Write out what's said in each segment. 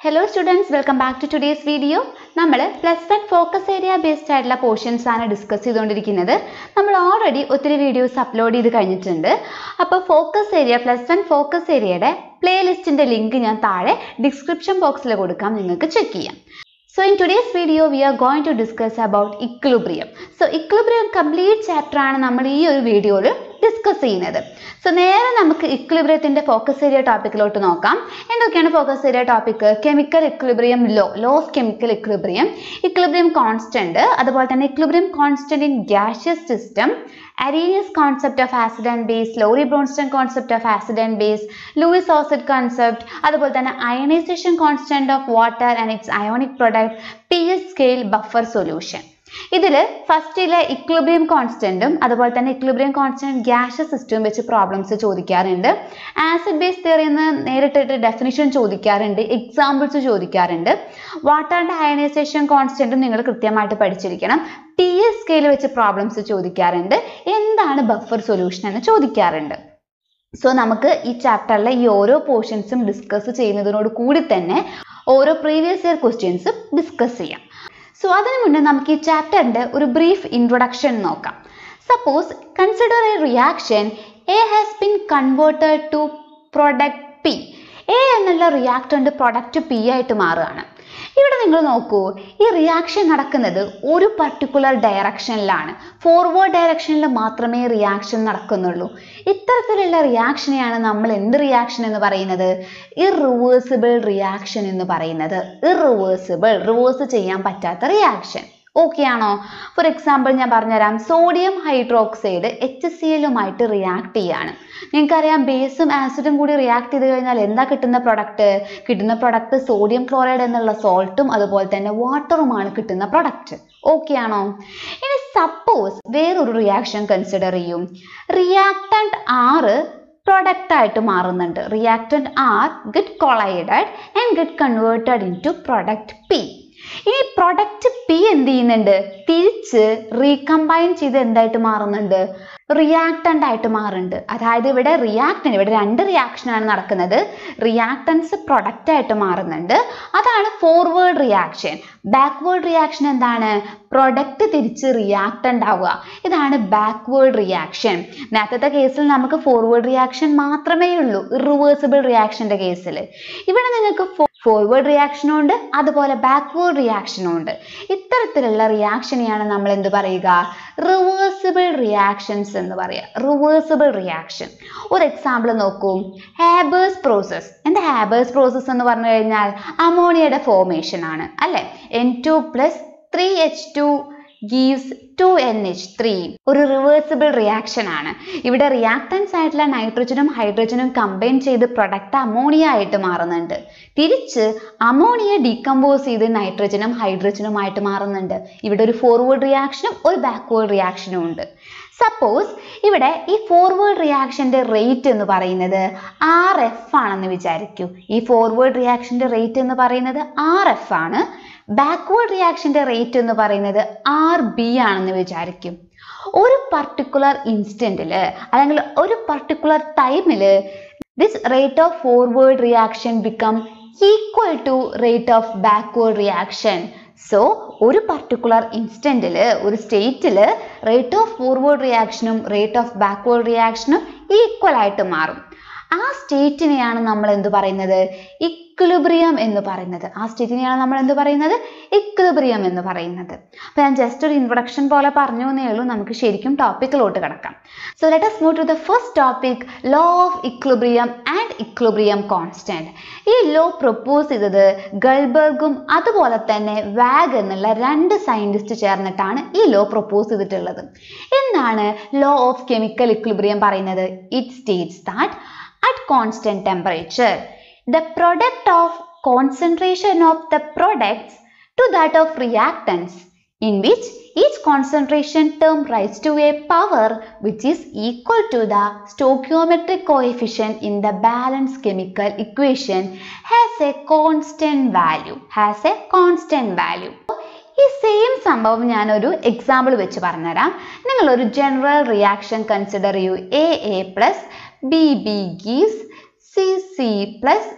Hello students welcome back to today's video നമ്മൾ plus one focus area based ആയിട്ടുള്ള portions ആണ് discuss ചെയ്തുകൊണ്ടിരിക്കുന്നത് നമ്മൾ ഓൾറെഡി ഒത്തിരി വീഡിയോസ് അപ്ലോഡ് ചെയ്ത് കഴിഞ്ഞിട്ടുണ്ട് അപ്പോൾ focus area plus one focus ഏരിയയുടെ പ്ലേലിസ്റ്റിൻ്റെ ലിങ്ക് ഞാൻ താഴെ ഡിസ്ക്രിപ്ഷൻ ബോക്സിൽ കൊടുക്കാം നിങ്ങൾക്ക് ചെക്ക് ചെയ്യാം So in today's video we are going to discuss about equilibrium. So equilibrium complete chapter ആണ് നമ്മൾ ഈ ഒരു വീഡിയോയിൽ ഡിസ്കസ് ചെയ്യുന്നത് സോ നേരെ നമുക്ക് ഇക്വിലിബ്രിയത്തിന്റെ ഫോക്കസ് ഏരിയ ടോപ്പിക്കിലോട്ട് നോക്കാം എന്തൊക്കെയാണ് focus area topic chemical equilibrium law law of chemical equilibrium equilibrium constant അതുപോലെ തന്നെ equilibrium constant in gaseous system Arrhenius concept of acid and base Lowry Bronsted concept of acid and base Lewis acid concept അതുപോലെ തന്നെ ionisation constant of water and its ionic product P S scale buffer solution ഇതിൽ ഫസ്റ്റിലെ equilibrium കോൺസ്റ്റന്റും അതുപോലെ തന്നെ equilibrium constant gaseous സിസ്റ്റവും വെച്ച് problems ചോദിക്കാറുണ്ട് acid base തിയറിയിൽ നിന്ന് നേരിട്ടിട്ട് ഡെഫിനിഷൻ ചോദിക്കാറുണ്ട് എക്സാമ്പിൾസ് ചോദിക്കാറുണ്ട് വാട്ടറിന്റെ അയണൈസേഷൻ കോൺസ്റ്റന്റും നിങ്ങൾ കൃത്യമായിട്ട് പഠിച്ചിരിക്കണം ടി എസ് സ്കെയിൽ വെച്ച് പ്രോബ്ലംസ് ചോദിക്കാറുണ്ട് എന്താണ് ബഫർ സൊല്യൂഷൻ എന്ന് ചോദിക്കാറുണ്ട് സോ നമുക്ക് ഈ ചാപ്റ്ററിലെ ഈ ഓരോ പോർഷൻസും ഡിസ്കസ് ചെയ്യുന്നതിനോട് കൂടി തന്നെ ഓരോ പ്രീവിയസ് ഇയർ ക്വസ്റ്റ്യൻസും ഡിസ്കസ് ചെയ്യാം സോ അതിനു മുന്നേ നമുക്ക് ഈ ചാപ്റ്ററിന്റെ ഒരു ബ്രീഫ് ഇൻട്രൊഡക്ഷൻ നോക്കാം suppose consider a reaction A has been converted to product P A എന്നുള്ള റിയാക്ടന്റ് പ്രൊഡക്റ്റ് പി ആയിട്ട് മാറുകയാണ് ഇവിടെ നിങ്ങൾ നോക്കൂ ഈ റിയാക്ഷൻ നടക്കുന്നത് ഒരു പർട്ടിക്കുലർ ഡയറക്ഷനിലാണ് ഫോർവേഡ് ഡയറക്ഷനിൽ മാത്രമേ റിയാക്ഷൻ നടക്കുന്നുള്ളൂ ഇത്തരത്തിലുള്ള റിയാക്ഷനെയാണ് നമ്മൾ എന്ത് റിയാക്ഷൻ എന്ന് പറയുന്നത് ഇറിവേഴ്സിബിൾ റിയാക്ഷൻ എന്ന് പറയുന്നത് ഇറിവേഴ്സിബിൾ റിവേഴ്സ് ചെയ്യാൻ പറ്റാത്ത റിയാക്ഷൻ ഓക്കെ ആണോ ഫോർ എക്സാമ്പിൾ ഞാൻ പറഞ്ഞുതരാം സോഡിയം ഹൈഡ്രോക്സൈഡ് എച്ച് സി എല്ലുമായിട്ട് റിയാക്ട് ചെയ്യാണ് നിങ്ങൾക്കറിയാം ബേസും ആസിഡും കൂടി റിയാക്ട് ചെയ്ത് കഴിഞ്ഞാൽ എന്താ കിട്ടുന്ന പ്രൊഡക്റ്റ് കിട്ടുന്ന പ്രൊഡക്റ്റ് സോഡിയം ക്ലോറൈഡ് എന്നുള്ള സോൾട്ടും അതുപോലെ തന്നെ വാട്ടറുമാണ് കിട്ടുന്ന പ്രൊഡക്റ്റ് ഓക്കെ ആണോ ഇനി സപ്പോസ് വേറൊരു റിയാക്ഷൻ കൺസിഡർ ചെയ്യും റിയാക്ടന്റ് ആറ് പ്രൊഡക്റ്റ് ആയിട്ട് മാറുന്നുണ്ട് reactant R get collided and get converted into product P ഇനി പ്രൊഡക്റ്റ് പി എന്ത് ചെയ്യുന്നുണ്ട് തിരിച്ച് റീകമ്പൈൻ ചെയ്ത് എന്തായിട്ട് മാറുന്നുണ്ട് റിയാക്ടന്റ് ആയിട്ട് മാറുന്നുണ്ട് അതായത് ഇവിടെ റിയാക്ടന്റ് ഇവിടെ രണ്ട് റിയാക്ഷൻ ആണ് നടക്കുന്നത് റിയാക്ടൻസ് പ്രൊഡക്റ്റ് ആയിട്ട് മാറുന്നുണ്ട് അതാണ് ഫോർവേഡ് റിയാക്ഷൻ ബാക്ക്വേർഡ് റിയാക്ഷൻ എന്താണ് പ്രൊഡക്റ്റ് തിരിച്ച് റിയാക്ടന്റ് ആവുക ഇതാണ് ബാക്ക്വേർഡ് റിയാക്ഷൻ നേരത്തെ കേസിൽ നമുക്ക് ഫോർവേഡ് റിയാക്ഷൻ മാത്രമേ ഉള്ളൂ ഇറിവേഴ്സിബിൾ റിയാക്ഷന്റെ കേസിൽ ഇവിടെ നിങ്ങൾക്ക് ഫോർവേഡ് റിയാക്ഷനും ഉണ്ട് അതുപോലെ ബാക്ക്വേർഡ് റിയാക്ഷനും ഉണ്ട് ഇത്തരത്തിലുള്ള റിയാക്ഷനെയാണ് നമ്മൾ എന്ത് പറയുക റിവേഴ്സിബിൾ റിയാക്ഷൻസ് എന്ന് പറയുക റിവേഴ്സിബിൾ റിയാക്ഷൻ ഒരു എക്സാമ്പിൾ നോക്കൂ ഹാബേഴ്സ് പ്രോസസ് എന്താ ഹാബേഴ്സ് പ്രോസസ് എന്ന് പറഞ്ഞു കഴിഞ്ഞാൽ അമോണിയയുടെ ഫോർമേഷൻ ആണ് അല്ലെ N two plus three H two gives two N H three ഒരു റിവേഴ്സിബിൾ റിയാക്ഷൻ ആണ് ഇവിടെ റിയാക്ടൻസ് ആയിട്ടുള്ള നൈട്രജനും ഹൈഡ്രജനും കമ്പൈൻ ചെയ്ത് പ്രൊഡക്റ്റ് അമോണിയ ആയിട്ട് മാറുന്നുണ്ട് തിരിച്ച് അമോണിയ ഡീകമ്പോസ് ചെയ്ത് നൈട്രജനും ഹൈഡ്രജനുമായിട്ട് മാറുന്നുണ്ട് ഇവിടെ ഒരു ഫോർവേഡ് റിയാക്ഷനും ഒരു ബാക്ക്വേർഡ് റിയാക്ഷനും ഉണ്ട് സപ്പോസ് ഇവിടെ ഈ ഫോർവേഡ് റിയാക്ഷന്റെ റേറ്റ് എന്ന് പറയുന്നത് ആർ എഫ് ആണെന്ന് വിചാരിക്കൂ ഈ ഫോർവേഡ് റിയാക്ഷന്റെ റേറ്റ് എന്ന് പറയുന്നത് ആർ എഫ് ആണ് ബാക്ക്വേർഡ് റിയാക്ഷന്റെ റേറ്റ് എന്ന് പറയുന്നത് ആർ ബി ആണെന്ന് വിചാരിക്കും ഒരു പർട്ടിക്കുലർ ഇൻസ്റ്റന്റിൽ അല്ലെങ്കിൽ ഒരു പർട്ടിക്കുലർ ടൈമിൽ this rate of forward reaction become equal to rate of backward reaction so ഒരു പർട്ടിക്കുലർ ഇൻസ്റ്റന്റിൽ ഒരു സ്റ്റേറ്റിൽ റേറ്റ് ഓഫ് ഫോർവേഡ് റിയാക്ഷനും റേറ്റ് ഓഫ് ബാക്ക്വേർഡ് റിയാക്ഷനും ഈക്വൽ ആയിട്ട് മാറും ആ സ്റ്റേറ്റിനെയാണ് നമ്മൾ എന്ത് പറയുന്നത് ഇക്വിലിബ്രിയം എന്ന് പറയുന്നത് ആ സ്റ്റേറ്റിനെയാണ് നമ്മൾ എന്ത് പറയുന്നത് ഇക്വിലിബ്രിയം എന്ന് പറയുന്നത് അപ്പോൾ ഞാൻ ജസ്റ്റ് ഒരു ഇൻട്രൊഡക്ഷൻ പോലെ പറഞ്ഞു എന്നേ ഉള്ളൂ നമുക്ക് ശരിക്കും ടോപ്പിക്കിലോട്ട് കിടക്കാം so let us move to the first topic law of equilibrium and equilibrium constant ഈ ലോ പ്രപ്പോസ് ചെയ്തത് ഗൾബർഗും അതുപോലെ തന്നെ വാഗ് എന്നുള്ള രണ്ട് സയന്റിസ്റ്റ് ചേർന്നിട്ടാണ് ഈ ലോ പ്രപ്പോസ് ചെയ്തിട്ടുള്ളത് എന്താണ് ലോ ഓഫ് കെമിക്കൽ ഇക്വിലിബ്രിയം പറയുന്നത് it states that at constant temperature. The product of concentration of the products to that of reactants in which each concentration term rise to a power which is equal to the stoichiometric coefficient in the balanced chemical equation has a constant value has a constant value ഈ same സംഭവം ഞാനൊരു example വെച്ച് പറഞ്ഞുതരാം നിങ്ങളൊരു general reaction consider ചെയ്യൂ A A plus B B gives C C plus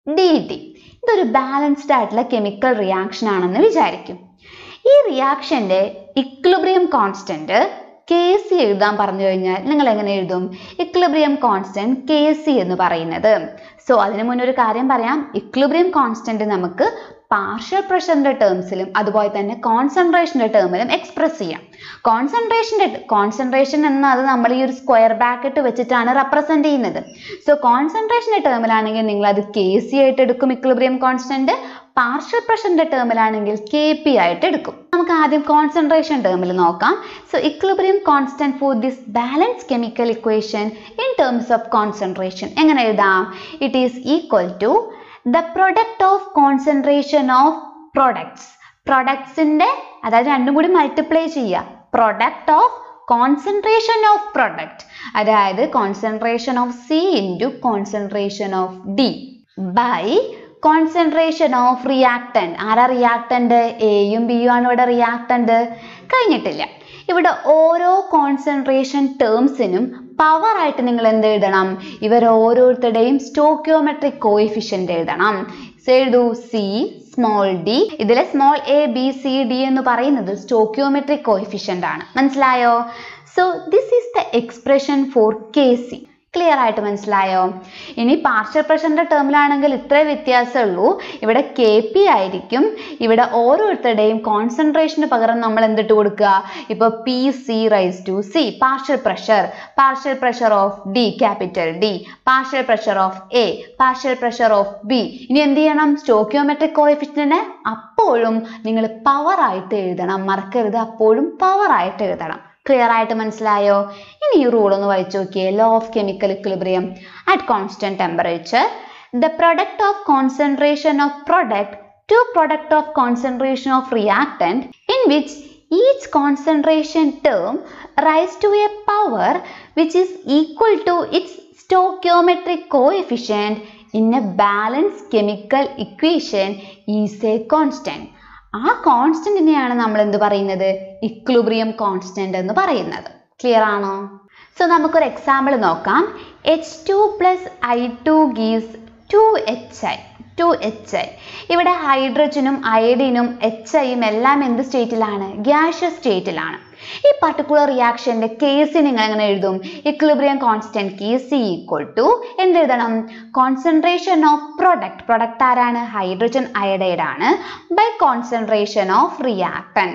D D ഇതൊരു balanced ആയിട്ടുള്ള chemical reaction ആണെന്ന് വിചാരിക്കും ഈ റിയാക്ഷന്റെ ഇക്വിലിബ്രിയം കോൺസ്റ്റന്റ് കെ സി എഴുതാൻ പറഞ്ഞു കഴിഞ്ഞാൽ നിങ്ങൾ എങ്ങനെ എഴുതും ഇക്വിലിബ്രിയം കോൺസ്റ്റന്റ് കെ സി എന്ന് പറയുന്നത് സോ അതിനു മുന്നേ ഒരു കാര്യം പറയാം ഇക്വിലിബ്രിയം കോൺസ്റ്റന്റ് നമുക്ക് പാർഷ്യൽ പ്രഷറിന്റെ ടേംസിലും അതുപോലെ തന്നെ കോൺസെൻട്രേഷന്റെ ടേമിലും എക്സ്പ്രസ് ചെയ്യാം കോൺസെൻട്രേഷന്റെ കോൺസെൻട്രേഷൻ എന്നത് നമ്മൾ ഈ ഒരു സ്ക്വയർ ബ്രാക്കറ്റ് വെച്ചിട്ടാണ് റെപ്രസെന്റ് ചെയ്യുന്നത് സോ കോൺസെൻട്രേഷന്റെ ടേമിലാണെങ്കിൽ നിങ്ങൾ അത് കെ സി ആയിട്ട് എടുക്കും ഇക്വിലിബ്രിയം കോൺസ്റ്റന്റ് പാർഷ്യൽ പ്രഷറിന്റെ ടേമിലാണെങ്കിൽ കെ പി ആയിട്ട് എടുക്കും നമുക്ക് ആദ്യം കോൺസെൻട്രേഷൻ ടേമിൽ നോക്കാം so equilibrium constant for this balance chemical equation in terms of concentration എങ്ങനെ എഴുതാം it is equal to the product of concentration of products പ്രൊഡക്ട്സിന്റെ അതായത് രണ്ടും കൂടി മൾട്ടിപ്ലൈ ചെയ്യുക product of concentration of product അതായത് concentration of C into concentration of D by concentration of reactant ആരാ reactant എയും ബിയും ആണ് ഇവിടെ റിയാക്ടന്റ് കഴിഞ്ഞിട്ടില്ല ഇവിടെ ഓരോ കോൺസെൻട്രേഷൻ ടേംസിനും പവർ ആയിട്ട് നിങ്ങൾ എന്ത് എഴുതണം ഇവർ ഓരോരുത്തരുടെയും സ്റ്റോക്കിയോമെട്രിക് കോയിഫിഷ്യന്റ് എഴുതണം So, എഴുതൂ സി സ്മോൾ ഡി ഇതിലെ small A B C D എന്ന് പറയുന്നത് സ്റ്റോക്കിയോമെട്രിക് കോയിഫിഷ്യന്റ് ആണ് മനസ്സിലായോ so this is the expression for K C clear ആയിട്ട് മനസ്സിലായോ ഇനി പാർഷ്യൽ പ്രഷറിന്റെ ടേമിലാണെങ്കിൽ ഇത്രേ വ്യത്യാസമുള്ളൂ ഇവിടെ കെ പി ആയിരിക്കും ഇവിടെ ഓരോരുത്തരുടെയും കോൺസെൻട്രേഷന് പകരം നമ്മൾ എന്തിട്ട് കൊടുക്കുക ഇപ്പൊ P C raise to C partial pressure partial pressure of D capital D partial pressure of A partial pressure of B ഇനി എന്ത് ചെയ്യണം സ്റ്റോക്കിയോമെട്രിക് കോഎഫിഷ്യന്റിനെ അപ്പോഴും നിങ്ങൾ പവർ ആയിട്ട് എഴുതണം മറക്കരുത് അപ്പോഴും പവർ ആയിട്ട് എഴുതണം ക്ലിയർ ആയിട്ട് മനസ്സിലായോ ഇനി ഈ റൂൾ ഒന്ന് വായിച്ചു നോക്കിയേ law of chemical equilibrium at constant temperature the product of concentration of product to product of concentration of reactant in which each concentration term rise to a power which is equal to its stoichiometric coefficient in a balanced chemical equation is a constant. ആ കോൺസ്റ്റന്റിനെയാണ് നമ്മൾ എന്ത് പറയുന്നത് equilibrium constant എന്ന് പറയുന്നത് clear ആണോ so നമുക്കൊരു example നോക്കാം H two plus I two gives two H I two H I ഇവിടെ ഹൈഡ്രജനും അയഡിനും എച്ച് ഐയും എല്ലാം എന്ത് സ്റ്റേറ്റിലാണ് ഗ്യാഷ്യസ് സ്റ്റേറ്റിലാണ് ഈ പർട്ടിക്കുലർ റിയാക്ഷന്റെ കേസ് നിങ്ങൾ എങ്ങനെ എഴുതും equilibrium constant K C equal to എന്ത് എഴുതണം കോൺസെൻട്രേഷൻ ഓഫ് പ്രൊഡക്റ്റ് പ്രൊഡക്റ്റ് ആരാണ് ഹൈഡ്രജൻ അയഡൈഡ് ആണ് ബൈ കോൺസെൻട്രേഷൻ ഓഫ് റിയാക്ടൻ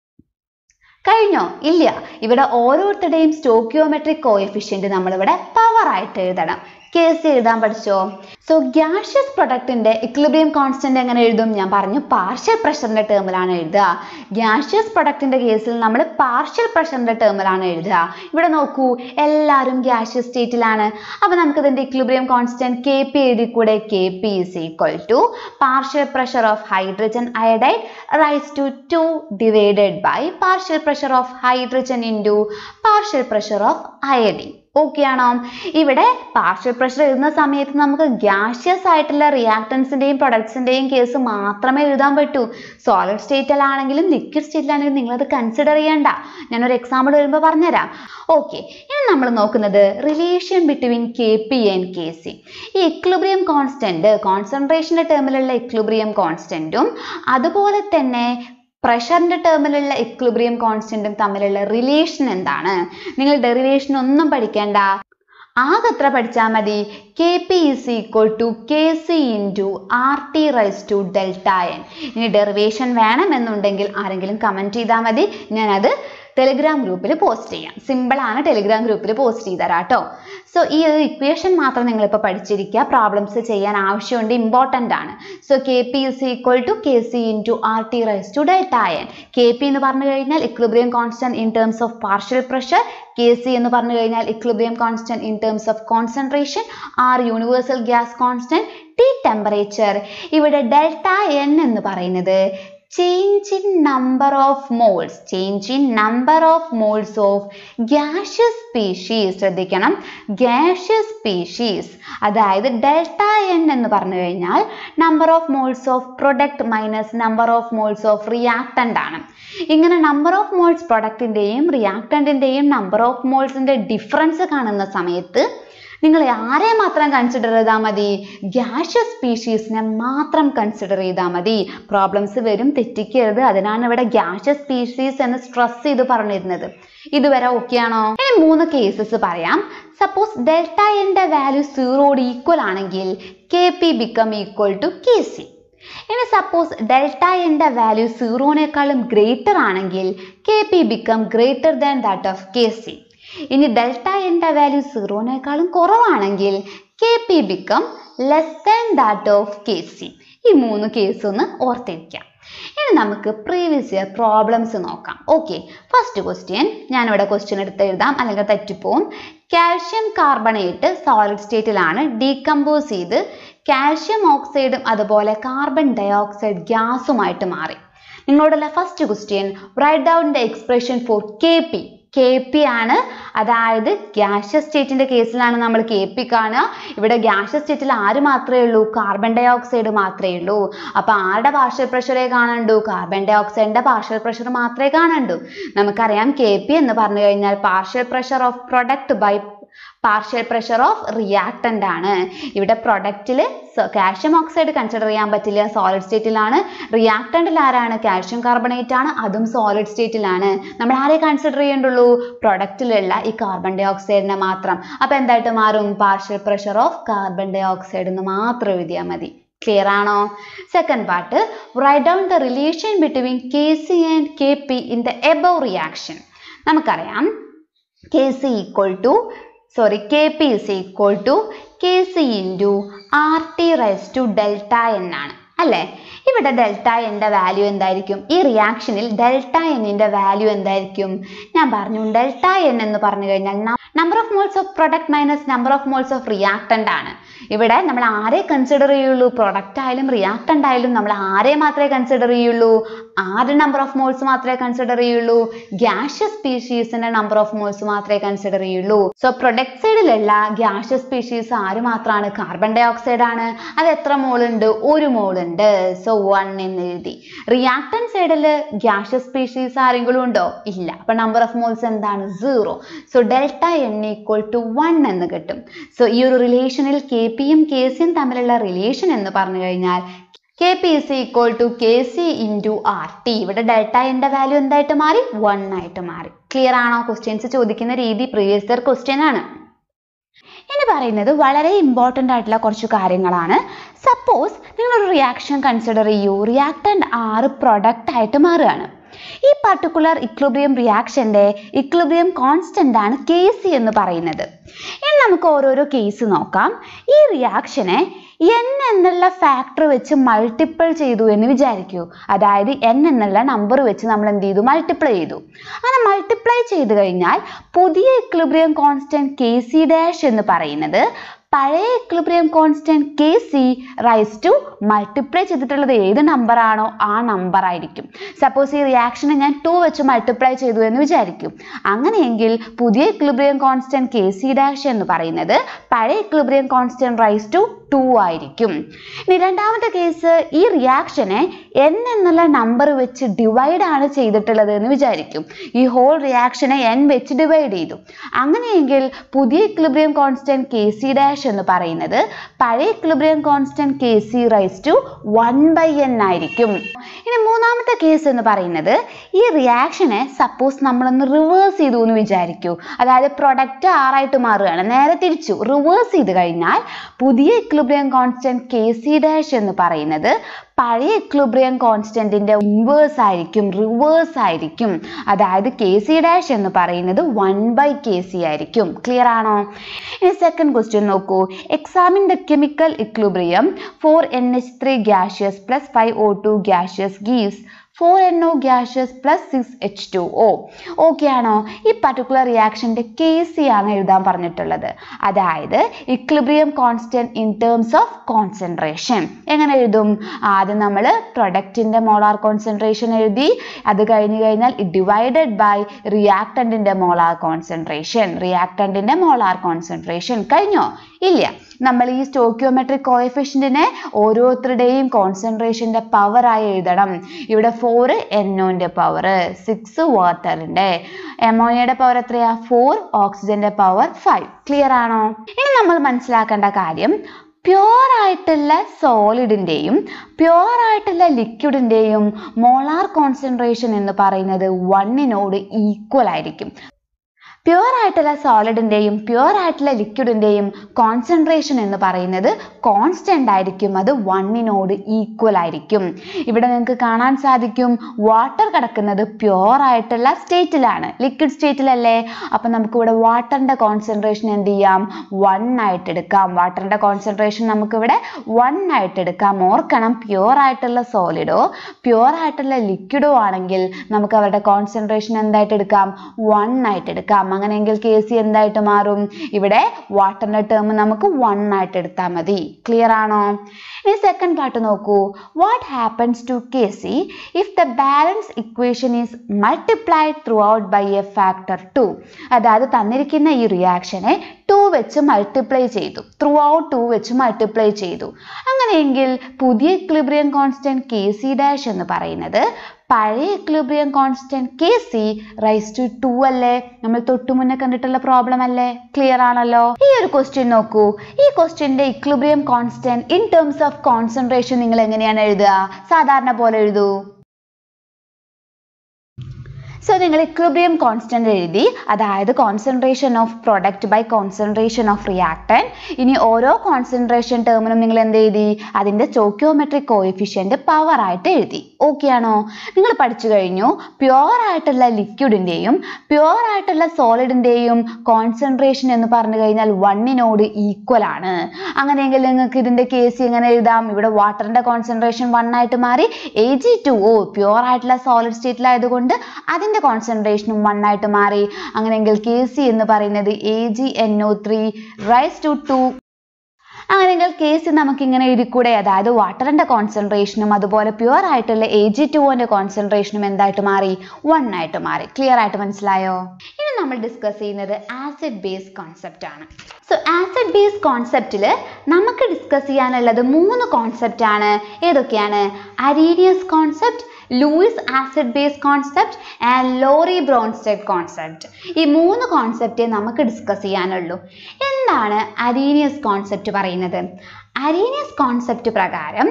കഴിഞ്ഞോ ഇല്ല ഇവിടെ ഓരോരുത്തരുടെയും സ്റ്റോക്കിയോമെട്രിക് കോഎഫിഷ്യന്റ് നമ്മളിവിടെ പവർ ആയിട്ട് എഴുതണം കേസ് എഴുതാൻ പഠിച്ചോ സോ ഗ്യാഷ്യസ് പ്രൊഡക്റ്റിന്റെ ഇക്ലിബ്രിയം കോൺസ്റ്റന്റ് എങ്ങനെ എഴുതും ഞാൻ പറഞ്ഞു പാർഷ്യൽ പ്രഷറിന്റെ ടേമിലാണ് എഴുതുക ഗ്യാഷ്യസ് പ്രൊഡക്റ്റിന്റെ കേസിൽ നമ്മൾ പാർഷ്യൽ പ്രഷറിന്റെ ടേമിലാണ് എഴുതുക ഇവിടെ നോക്കൂ എല്ലാവരും ഗ്യാഷ്യസ് സ്റ്റേറ്റിലാണ് അപ്പൊ നമുക്ക് ഇതിന്റെ ഇക്ലിബ്രിയം കോൺസ്റ്റന്റ് കെ പി എഴുതി കൂടെ K P is equal to partial pressure of hydrogen iodide raise to two divided by partial pressure of hydrogen into partial pressure of iodine okay ആണോ ഇവിടെ പാർഷ്യൽ പ്രഷർ എഴുതുന്ന സമയത്ത് നമുക്ക് gaseous ആയിട്ടുള്ള റിയാക്ടൻസിന്റെയും പ്രൊഡക്ട്സിന്റെയും case മാത്രമേ എഴുതാൻ പറ്റൂ സോളിഡ് സ്റ്റേറ്റിലാണെങ്കിലും ലിക്വിഡ് സ്റ്റേറ്റിലാണെങ്കിലും നിങ്ങൾ അത് കൺസിഡർ ചെയ്യണ്ട ഞാനൊരു എക്സാമ്പിൾ വരുമ്പോൾ പറഞ്ഞുതരാം ഓക്കെ ഇനി നമ്മൾ നോക്കുന്നത് relation between K P and K C ഈ എക്ലുബ്രിയം കോൺസ്റ്റന്റ് കോൺസെൻട്രേഷന്റെ ടേമിലുള്ള എക്ലുബ്രിയം കോൺസ്റ്റന്റും അതുപോലെ തന്നെ പ്രഷറിന്റെ ടേമിലുള്ള എക്ലിബ്രിയം കോൺസ്റ്റന്റും തമ്മിലുള്ള റിലേഷൻ എന്താണ് നിങ്ങൾ ഡെറിവേഷൻ ഒന്നും പഠിക്കേണ്ട ആകെ എത്ര പഠിച്ചാൽ മതി K P is equal to K C into R T raise to delta N ഇനി ഡെറിവേഷൻ വേണമെന്നുണ്ടെങ്കിൽ ആരെങ്കിലും കമൻറ്റ് ചെയ്താൽ മതി ഞാനത് ടെലിഗ്രാം ഗ്രൂപ്പിൽ പോസ്റ്റ് ചെയ്യാം സിമ്പിൾ ആണ് ടെലിഗ്രാം ഗ്രൂപ്പിൽ പോസ്റ്റ് ചെയ്തരാം കേട്ടോ സോ ഈ ഒരു ഇക്വേഷൻ മാത്രം നിങ്ങളിപ്പോൾ പഠിച്ചിരിക്കുക പ്രോബ്ലംസ് ചെയ്യാൻ ആവശ്യമുണ്ട് ഇമ്പോർട്ടൻ്റ് ആണ് so K P is equal to K C into R T raise to delta N K P എന്ന് പറഞ്ഞു കഴിഞ്ഞാൽ equilibrium constant in terms of partial pressure K C എന്ന് പറഞ്ഞു കഴിഞ്ഞാൽ equilibrium constant in terms of concentration R universal gas constant T temperature ഇവിടെ delta N എന്ന് പറയുന്നത് change in number of moles change in number of moles of gaseous species ശ്രദ്ധിക്കണം gaseous species അതായത് delta N എന്ന് പറഞ്ഞു കഴിഞ്ഞാൽ number of moles of product minus number of moles of reactant ആണ് ഇങ്ങനെ നമ്പർ ഓഫ് മോൾസ് പ്രൊഡക്റ്റിൻ്റെയും റിയാക്ടൻറ്റിൻ്റെയും number of മോൾസിൻ്റെ ഡിഫറൻസ് കാണുന്ന സമയത്ത് നിങ്ങൾ ആരെ മാത്രം കൺസിഡർ ചെയ്താൽ മതി ഗ്യാഷ്യസ് സ്പീഷീസിനെ മാത്രം കൺസിഡർ ചെയ്താൽ മതി പ്രോബ്ലംസ് വരും തെറ്റിക്കരുത് അതിനാണ് ഇവിടെ ഗ്യാഷ്യസ് സ്പീഷീസ് എന്ന് സ്ട്രെസ് ചെയ്ത് പറഞ്ഞിരുന്നത് ഇതുവരെ ഓക്കെ ആണോ ഇനി മൂന്ന് കേസസ് പറയാം സപ്പോസ് ഡെൽറ്റ എൻ്റെ വാല്യൂ സീറോട് ഈക്വൽ ആണെങ്കിൽ K P become equal to K C ഇനി സപ്പോസ് ഡെൽറ്റ എൻ്റെ വാല്യൂ സീറോനേക്കാളും ഗ്രേറ്റർ ആണെങ്കിൽ K P become greater than that of K C ഇനി ഡെൽറ്റ എൻ്റെ വാല്യൂ സീറോനേക്കാളും കുറവാണെങ്കിൽ K P become less than that of K C ഈ മൂന്ന് കേസ് ഒന്ന് ഓർത്തിരിക്കാം ഇനി നമുക്ക് പ്രീവിയസ് ഇയർ പ്രോബ്ലംസ് നോക്കാം ഓക്കെ ഫസ്റ്റ് ക്വസ്റ്റ്യൻ ഞാനിവിടെ ക്വസ്റ്റ്യൻ എടുത്ത് എഴുതാം അല്ലെങ്കിൽ തെറ്റിപ്പോവും കാൽഷ്യം കാർബണേറ്റ് സോളിഡ് സ്റ്റേറ്റിലാണ് ഡീകമ്പോസ് ചെയ്ത് കാൽഷ്യം ഓക്സൈഡും അതുപോലെ കാർബൺ ഡയോക്സൈഡ് ഗ്യാസുമായിട്ട് മാറി നിങ്ങളോടുള്ള first question write down the expression for K P K P ആണ് അതായത് ഗ്യാഷ്യസ് സ്റ്റേറ്റിന്റെ കേസിലാണ് നമ്മൾ കെ പി കാണുക ഇവിടെ ഗ്യാഷ്യസ് സ്റ്റേറ്റിൽ ആര് മാത്രമേ ഉള്ളൂ കാർബൺ ഡൈ ഓക്സൈഡ് മാത്രമേ ഉള്ളൂ അപ്പൊ ആരുടെ പാർഷ്യൽ പ്രഷറേ കാണണ്ടു കാർബൺ ഡൈ ഓക്സൈഡിന്റെ പാർഷ്യൽ പ്രഷർ മാത്രമേ കാണണ്ടു നമുക്കറിയാം കെ പി എന്ന് പറഞ്ഞു കഴിഞ്ഞാൽ partial pressure of product by partial pressure of reactant ആണ് ഇവിടെ പ്രൊഡക്റ്റിൽ കാൽഷ്യം ഓക്സൈഡ് കൺസിഡർ ചെയ്യാൻ പറ്റില്ല സോളിഡ് സ്റ്റേറ്റിലാണ് റിയാക്ടൻറ്റിൽ ആരാണ് കാൽഷ്യം കാർബണേറ്റ് ആണ് അതും സോളിഡ് സ്റ്റേറ്റിലാണ് നമ്മൾ ആരെ കൺസിഡർ ചെയ്യേണ്ടുള്ളൂ പ്രൊഡക്റ്റിലുള്ള ഈ കാർബൺ ഡൈ ഓക്സൈഡിനെ മാത്രം അപ്പോൾ എന്തായിട്ട് മാറും partial pressure of carbon dioxide എന്ന് മാത്രം എഴുതിയാൽ മതി ക്ലിയർ ആണോ second part write down the relation between K C and K P in the above reaction നമുക്കറിയാം K C equal to sorry K P is equal to K C into R T raise to delta N ആണ് അല്ലേ ഇവിടെ delta എൻ്റെ value എന്തായിരിക്കും ഈ റിയാക്ഷനിൽ delta എന്നിൻ്റെ value എന്തായിരിക്കും ഞാൻ പറഞ്ഞു ഡെൽറ്റ എൻ എന്ന് പറഞ്ഞു കഴിഞ്ഞാൽ number of moles of product minus number of moles of reactant ആണ് ഇവിടെ നമ്മൾ ആരെ കൺസിഡർ ചെയ്യുള്ളൂ പ്രൊഡക്റ്റ് ആയാലും റിയാക്ടൻ്റ് ആയാലും നമ്മൾ ആരെ മാത്രമേ കൺസിഡർ ചെയ്യുള്ളൂ ആറ് നമ്പർ ഓഫ് മോൾസ് മാത്രമേ കൺസിഡർ ചെയ്യുള്ളൂ ഗ്യാഷ്യസ് സ്പീഷീസിന്റെ നമ്പർ ഓഫ് മോൾസ് മാത്രമേ കൺസിഡർ ചെയ്യുള്ളൂ സോ പ്രൊഡക്റ്റ് സൈഡിലുള്ള ഗ്യാഷ്യസ് സ്പീഷീസ് ആര് മാത്രമാണ് കാർബൺ ഡൈ ഓക്സൈഡ് ആണ് അത് എത്ര മോൾ ഉണ്ട് ഒരു മോൾ ഉണ്ട് സോ വൺ എന്ന് എഴുതി റിയാക്ടൻ സൈഡിൽ ഗ്യാഷ്യസ് സ്പീഷീസ് ആരെങ്കിലും ഉണ്ടോ ഇല്ല അപ്പൊ നമ്പർ ഓഫ് മോൾസ് എന്താണ് zero so delta N equal to one എന്ന് കിട്ടും സോ ഈ ഒരു റിലേഷനിൽ കെ പിയും കെ സിയും തമ്മിലുള്ള റിലേഷൻ എന്ന് പറഞ്ഞു കഴിഞ്ഞാൽ K P is equal to K C into R T ഇവിടെ ഡെൽറ്റ എൻ്റെ വാല്യൂ എന്തായിട്ട് മാറി വൺ ആയിട്ട് മാറി ക്ലിയർ ആണോ ക്വസ്റ്റ്യൻസ് ചോദിക്കുന്ന രീതി പ്രീവിയസ് ഇയർ ക്വസ്റ്റ്യൻ ആണ് ഇനി പറയുന്നത് വളരെ ഇമ്പോർട്ടൻ്റ് ആയിട്ടുള്ള കുറച്ച് കാര്യങ്ങളാണ് സപ്പോസ് നിങ്ങളൊരു റിയാക്ഷൻ കൺസിഡർ ചെയ്യൂ റിയാക്ടൻ്റ് ആറ് പ്രൊഡക്റ്റ് ആയിട്ട് മാറുകയാണ് ഈ പർട്ടിക്കുലർ ഇക്ലുബ്രിയം റിയാക്ഷൻ്റെ ഇക്ലുബ്രിയം കോൺസ്റ്റൻ്റ് ആണ് കെ സി എന്ന് പറയുന്നത് ഇനി നമുക്ക് ഓരോരോ കേസ് നോക്കാം ഈ റിയാക്ഷനെ എൻ എന്നുള്ള ഫാക്ടർ വെച്ച് മൾട്ടിപ്പിൾ ചെയ്തു എന്ന് വിചാരിക്കൂ അതായത് എൻ എന്നുള്ള നമ്പർ വെച്ച് നമ്മൾ എന്ത് ചെയ്തു മൾട്ടിപ്ലൈ ചെയ്തു അങ്ങനെ മൾട്ടിപ്ലൈ ചെയ്ത് കഴിഞ്ഞാൽ പുതിയ equilibrium constant K C dash എന്ന് പറയുന്നത് പഴയ equilibrium constant K C raise to multiply ചെയ്തിട്ടുള്ളത് ഏത് നമ്പർ ആണോ ആ നമ്പർ ആയിരിക്കും സപ്പോസ് ഈ റിയാക്ഷനെ ഞാൻ ടു വെച്ച് മൾട്ടിപ്ലൈ ചെയ്തു എന്ന് വിചാരിക്കും അങ്ങനെയെങ്കിൽ പുതിയ equilibrium constant K C dash എന്ന് പറയുന്നത് പഴയ equilibrium constant raise to two ആയിരിക്കും ഇനി രണ്ടാമത്തെ കേസ് ഈ റിയാക്ഷനെ എൻ എന്നുള്ള നമ്പർ വെച്ച് ഡിവൈഡ് ആണ് ചെയ്തിട്ടുള്ളത് എന്ന് വിചാരിക്കും ഈ ഹോൾ റിയാക്ഷനെ എൻ വെച്ച് ഡിവൈഡ് ചെയ്തു അങ്ങനെയെങ്കിൽ പുതിയ equilibrium constant K C dash എന്ന് പറയുന്നത് പഴയ equilibrium constant K C raise to one by N ആയിരിക്കും ഇനി മൂന്നാമത്തെ കേസ് എന്ന് പറയുന്നത് ഈ റിയാക്ഷനെ സപ്പോസ് നമ്മളൊന്ന് റിവേഴ്സ് ചെയ്തു എന്ന് വിചാരിക്കൂ അതായത് പ്രൊഡക്റ്റ് ആറായിട്ട് മാറുകയാണ് നേരെ തിരിച്ചു റിവേഴ്സ് ചെയ്ത് കഴിഞ്ഞാൽ പുതിയ equilibrium constant K C dash എന്ന് പറയുന്നത് പഴയ ഇക്ലിബ്രിയം കോൺസ്റ്റന്റിന്റെ ഇൻവേഴ്സ് ആയിരിക്കും റിവേഴ്സ് ആയിരിക്കും അതായത് കെ സി ഡാഷ് എന്ന് പറയുന്നത് വൺ ബൈ കെ സി ആയിരിക്കും ക്ലിയർ ആണോ ഇനി സെക്കൻഡ് ക്വസ്റ്റ്യൻ നോക്കൂ examine the chemical equilibrium four N H three gaseous plus five O two gaseous gives four N O gaseous plus six H two O okay ആണോ ഈ particular റിയാക്ഷൻ്റെ K C ആണ് എഴുതാൻ പറഞ്ഞിട്ടുള്ളത് അതായത് equilibrium constant in terms of concentration എങ്ങനെ എഴുതും ആദ്യം നമ്മൾ പ്രൊഡക്റ്റിൻ്റെ മോളാർ കോൺസെൻട്രേഷൻ എഴുതി അത് കഴിഞ്ഞ് കഴിഞ്ഞാൽ ഡിവൈഡഡ് ബൈ റിയാക്ടൻറ്റിൻ്റെ മോളാർ കോൺസെൻട്രേഷൻ റിയാക്ടൻറ്റിൻ്റെ മോളാർ കോൺസെൻട്രേഷൻ കഴിഞ്ഞോ ഇല്ല നമ്മൾ ഈ സ്റ്റോക്യോമെട്രിക് കോയഫിഷ്യന്റിനെ ഓരോരുത്തരുടെയും കോൺസെൻട്രേഷന്റെ പവർ ആയി എഴുതണം ഇവിടെ ഫോർ എന്നോന്റെ പവർ സിക്സ് വാട്ടറിന്റെ എമോണിയയുടെ പവർ എത്രയാ ഫോർ ഓക്സിജന്റെ പവർ ഫൈവ് ക്ലിയർ ആണോ ഇനി നമ്മൾ മനസ്സിലാക്കേണ്ട കാര്യം പ്യുവർ ആയിട്ടുള്ള സോളിഡിന്റെയും പ്യുവർ ആയിട്ടുള്ള ലിക്വിഡിന്റെയും മോളാർ കോൺസെൻട്രേഷൻ എന്ന് പറയുന്നത് വണ്ണിനോട് ഈക്വൽ ആയിരിക്കും പ്യുവർ ആയിട്ടുള്ള സോളിഡിന്റെയും പ്യുവർ ആയിട്ടുള്ള ലിക്വിഡിന്റെയും കോൺസെൻട്രേഷൻ എന്ന് പറയുന്നത് കോൺസ്റ്റന്റ് ആയിരിക്കും അത് വണ്ണിനോട് ഈക്വൽ ആയിരിക്കും ഇവിടെ നിങ്ങൾക്ക് കാണാൻ സാധിക്കും വാട്ടർ കിടക്കുന്നത് പ്യുവർ ആയിട്ടുള്ള സ്റ്റേറ്റിലാണ് ലിക്വിഡ് സ്റ്റേറ്റിലല്ലേ അപ്പം നമുക്ക് ഇവിടെ വാട്ടറിന്റെ കോൺസെൻട്രേഷൻ എന്ത് ചെയ്യാം വൺ ആയിട്ട് എടുക്കാം വാട്ടറിന്റെ കോൺസെൻട്രേഷൻ നമുക്കിവിടെ വൺ ആയിട്ട് എടുക്കാം ഓർക്കണം പ്യുവർ ആയിട്ടുള്ള സോളിഡോ പ്യുവർ ആയിട്ടുള്ള ലിക്വിഡോ ആണെങ്കിൽ നമുക്ക് അവരുടെ കോൺസെൻട്രേഷൻ എന്തായിട്ട് എടുക്കാം വൺ ആയിട്ട് എടുക്കാം അങ്ങനെയെങ്കിൽ കെ സി എന്തായിട്ട് മാറും ഇവിടെ വാട്ടറിന്റെ ടേം നമുക്ക് വൺ ആയിട്ട് എടുത്താൽ മതി ക്ലിയർ ആണോ ഇനി സെക്കൻഡ് പാർട്ട് നോക്കൂ what happens to K C if the balance equation is multiplied throughout by a factor two അതായത് തന്നിരിക്കുന്ന ഈ റിയാക്ഷനെ ടു വെച്ച് മൾട്ടിപ്ലൈ ചെയ്തു ത്രൂ ഔട്ട് ടു വെച്ച് മൾട്ടിപ്ലൈ ചെയ്തു അങ്ങനെയെങ്കിൽ പുതിയ equilibrium constant K C dash എന്ന് പറയുന്നത് പഴയ equilibrium constant K C raise to two അല്ലേ നമ്മൾ തൊട്ടു മുന്നേ കണ്ടിട്ടുള്ള പ്രോബ്ലം അല്ലേ ക്ലിയർ ആണല്ലോ ഈ ഒരു ക്വസ്റ്റ്യൻ നോക്കൂ ഈ ക്വസ്റ്റ്യന്റെ equilibrium constant in terms of concentration നിങ്ങൾ എങ്ങനെയാണ് എഴുതുക സാധാരണ പോലെ എഴുതൂ സോ നിങ്ങൾ ഇക്വിബ്രിയം കോൺസ്റ്റന്റ് എഴുതി അതായത് concentration of product by concentration of reactant ഇനി ഓരോ കോൺസെൻട്രേഷൻ ടേമിനും നിങ്ങൾ എന്ത് എഴുതി അതിന്റെ സ്റ്റോക്യോമെട്രിക് കോയിഫിഷ്യന്റ് പവർ ആയിട്ട് എഴുതി ഓക്കെ ആണോ നിങ്ങൾ പഠിച്ചു കഴിഞ്ഞു പ്യുവർ ആയിട്ടുള്ള ലിക്വിഡിന്റെയും പ്യുവർ ആയിട്ടുള്ള സോളിഡിന്റെയും കോൺസെൻട്രേഷൻ എന്ന് പറഞ്ഞു കഴിഞ്ഞാൽ വണ്ണിനോട് ഈക്വൽ ആണ് അങ്ങനെയെങ്കിൽ നിങ്ങൾക്ക് ഇതിന്റെ കേസ് എങ്ങനെ എഴുതാം ഇവിടെ വാട്ടറിന്റെ കോൺസെൻട്രേഷൻ വൺ ആയിട്ട് മാറി A G two O pure ആയിട്ടുള്ള സോളിഡ് സ്റ്റേറ്റിലായതുകൊണ്ട് അതിന്റെ കോൺസെൻട്രേഷനും വൺ ആയിട്ട് മാറി അങ്ങനെയെങ്കിൽ കെ സി എന്ന് പറയുന്നത് A G N O three raise to two അങ്ങനെയെങ്കിൽ കേസ് നമുക്ക് ഇങ്ങനെ എഴുതിക്കൂടെ അതായത് വാട്ടറിന്റെ കോൺസെൻട്രേഷനും അതുപോലെ പ്യുവർ ആയിട്ടുള്ള എ ജി ടുവിന്റെ കോൺസെൻട്രേഷനും എന്തായിട്ട് മാറി വൺ ആയിട്ട് മാറി ക്ലിയർ ആയിട്ട് മനസ്സിലായോ ഇനി നമ്മൾ ഡിസ്കസ് ചെയ്യുന്നത് ആസിഡ് ബേസ് കോൺസെപ്റ്റ് ആണ് സോ ആസിഡ് ബേസ് കോൺസെപ്റ്റിൽ നമുക്ക് ഡിസ്കസ് ചെയ്യാനുള്ളത് മൂന്ന് കോൺസെപ്റ്റ് ആണ് ഏതൊക്കെയാണ് Arrhenius concept Lewis acid base concept and Lowry Bronsted concept ഈ മൂന്ന് കോൺസെപ്റ്റേ നമുക്ക് ഡിസ്കസ് ചെയ്യാനുള്ളൂ എന്താണ് അരീനിയസ് കോൺസെപ്റ്റ് പറയുന്നത് അരീനിയസ് കോൺസെപ്റ്റ് പ്രകാരം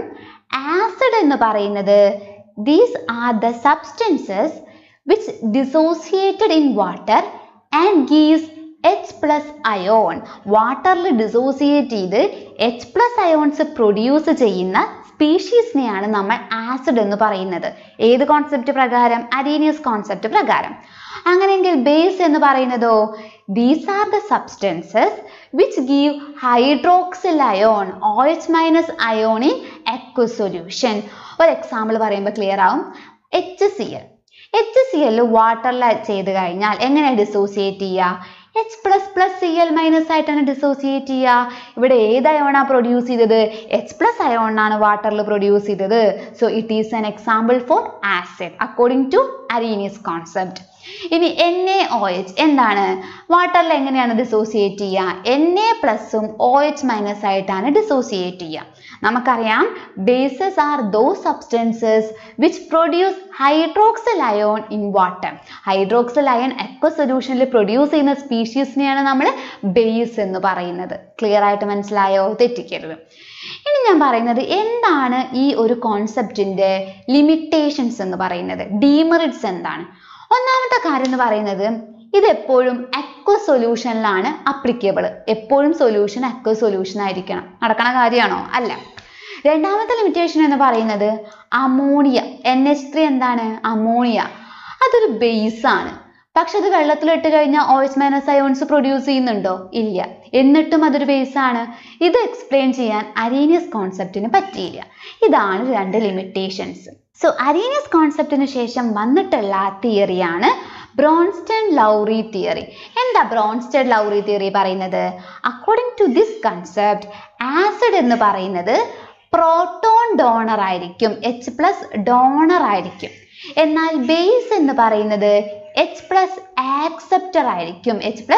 ആസിഡ് എന്ന് പറയുന്നത് these are the substances which dissociated in water and gives H plus ion വാട്ടറിൽ ഡിസോസിയേറ്റ് ചെയ്ത് എച്ച് പ്ലസ് അയോൺസ് പ്രൊഡ്യൂസ് ചെയ്യുന്ന സ്പീഷീസിനെയാണ് നമ്മൾ ആസിഡ് എന്ന് പറയുന്നത് ഏത് കോൺസെപ്റ്റ് പ്രകാരം അരീനിയസ് കോൺസെപ്റ്റ് പ്രകാരം അങ്ങനെയെങ്കിൽ ബേസ് എന്ന് പറയുന്നതോ these are the substances which give hydroxyl ion O H minus ion in aqua solution ഒരു എക്സാമ്പിൾ പറയുമ്പോൾ ക്ലിയർ ആവും H C L H C L വാട്ടറിൽ ചെയ്ത് കഴിഞ്ഞാൽ എങ്ങനെ ഡിസോസിയേറ്റ് ചെയ്യുക H plus plus C L minus ആയിട്ടാണ് ഡിസോസിയേറ്റ് ചെയ്യുക ഇവിടെ ഏത് അയോണാ പ്രൊഡ്യൂസ് ചെയ്തത് എച്ച് പ്ലസ് അയോണാണ് വാട്ടറിൽ പ്രൊഡ്യൂസ് ചെയ്തത് so it is an example for acid according to Arrhenius concept ഇനി എൻ എ ഒ എച്ച് എന്താണ് വാട്ടറിൽ എങ്ങനെയാണ് ഡിസോസിയേറ്റ് ചെയ്യുക എൻ എ പ്ലസും ഒ എച്ച് മൈനസ് ആയിട്ടാണ് ഡിസോസിയേറ്റ് ചെയ്യുക നമുക്കറിയാം bases are those substances which produce hydroxyl ion in water hydroxyl ion aqua സൊല്യൂഷനിൽ പ്രൊഡ്യൂസ് ചെയ്യുന്ന സ്പീഷീസിനെയാണ് നമ്മൾ ബേസ് എന്ന് പറയുന്നത് ക്ലിയർ ആയിട്ട് മനസ്സിലായോ തെറ്റിക്കരുത് ഇനി ഞാൻ പറയുന്നത് എന്താണ് ഈ ഒരു കോൺസെപ്റ്റിന്റെ ലിമിറ്റേഷൻസ് എന്ന് പറയുന്നത് ഡീമെറിറ്റ്സ് എന്താണ് ഒന്നാമത്തെ കാര്യം എന്ന് പറയുന്നത് ഇത് എപ്പോഴും അക്വ സൊല്യൂഷനിലാണ് അപ്ലിക്കബിൾ എപ്പോഴും സൊല്യൂഷൻ അക്വ സൊല്യൂഷൻ ആയിരിക്കണം നടക്കണ കാര്യമാണോ അല്ല രണ്ടാമത്തെ ലിമിറ്റേഷൻ എന്ന് പറയുന്നത് അമോണിയ എൻ എച്ച് ത്രീ എന്താണ് അമോണിയ അതൊരു ബേസ് ആണ് പക്ഷെ അത് വെള്ളത്തിലിട്ട് കഴിഞ്ഞാൽ ഓയിസ് മൈനസ് അയോൺസ് പ്രൊഡ്യൂസ് ചെയ്യുന്നുണ്ടോ ഇല്ല എന്നിട്ടും അതൊരു ബേസ് ആണ് ഇത് എക്സ്പ്ലെയിൻ ചെയ്യാൻ അരീനിയസ് കോൺസെപ്റ്റിന് പറ്റിയില്ല ഇതാണ് രണ്ട് ലിമിറ്റേഷൻസ് സോ അരീനിയസ് കോൺസെപ്റ്റിന് ശേഷം വന്നിട്ടുള്ള തിയറിയാണ് ബ്രോൺസ്റ്റൺ ലൗറി തിയറി എന്താ ബ്രോൺസ്റ്റൺ ലൗറി തിയറി പറയുന്നത് according to this concept acid എന്ന് പറയുന്നത് പ്രോട്ടോൺ ഡോണർ ആയിരിക്കും എച്ച് പ്ലസ് ഡോണർ ആയിരിക്കും എന്നാൽ ബേസ് എന്ന് പറയുന്നത് എച്ച് പ്ലസ് ആക്സെപ്റ്റർ ആയിരിക്കും എച്ച് പ്ലസ്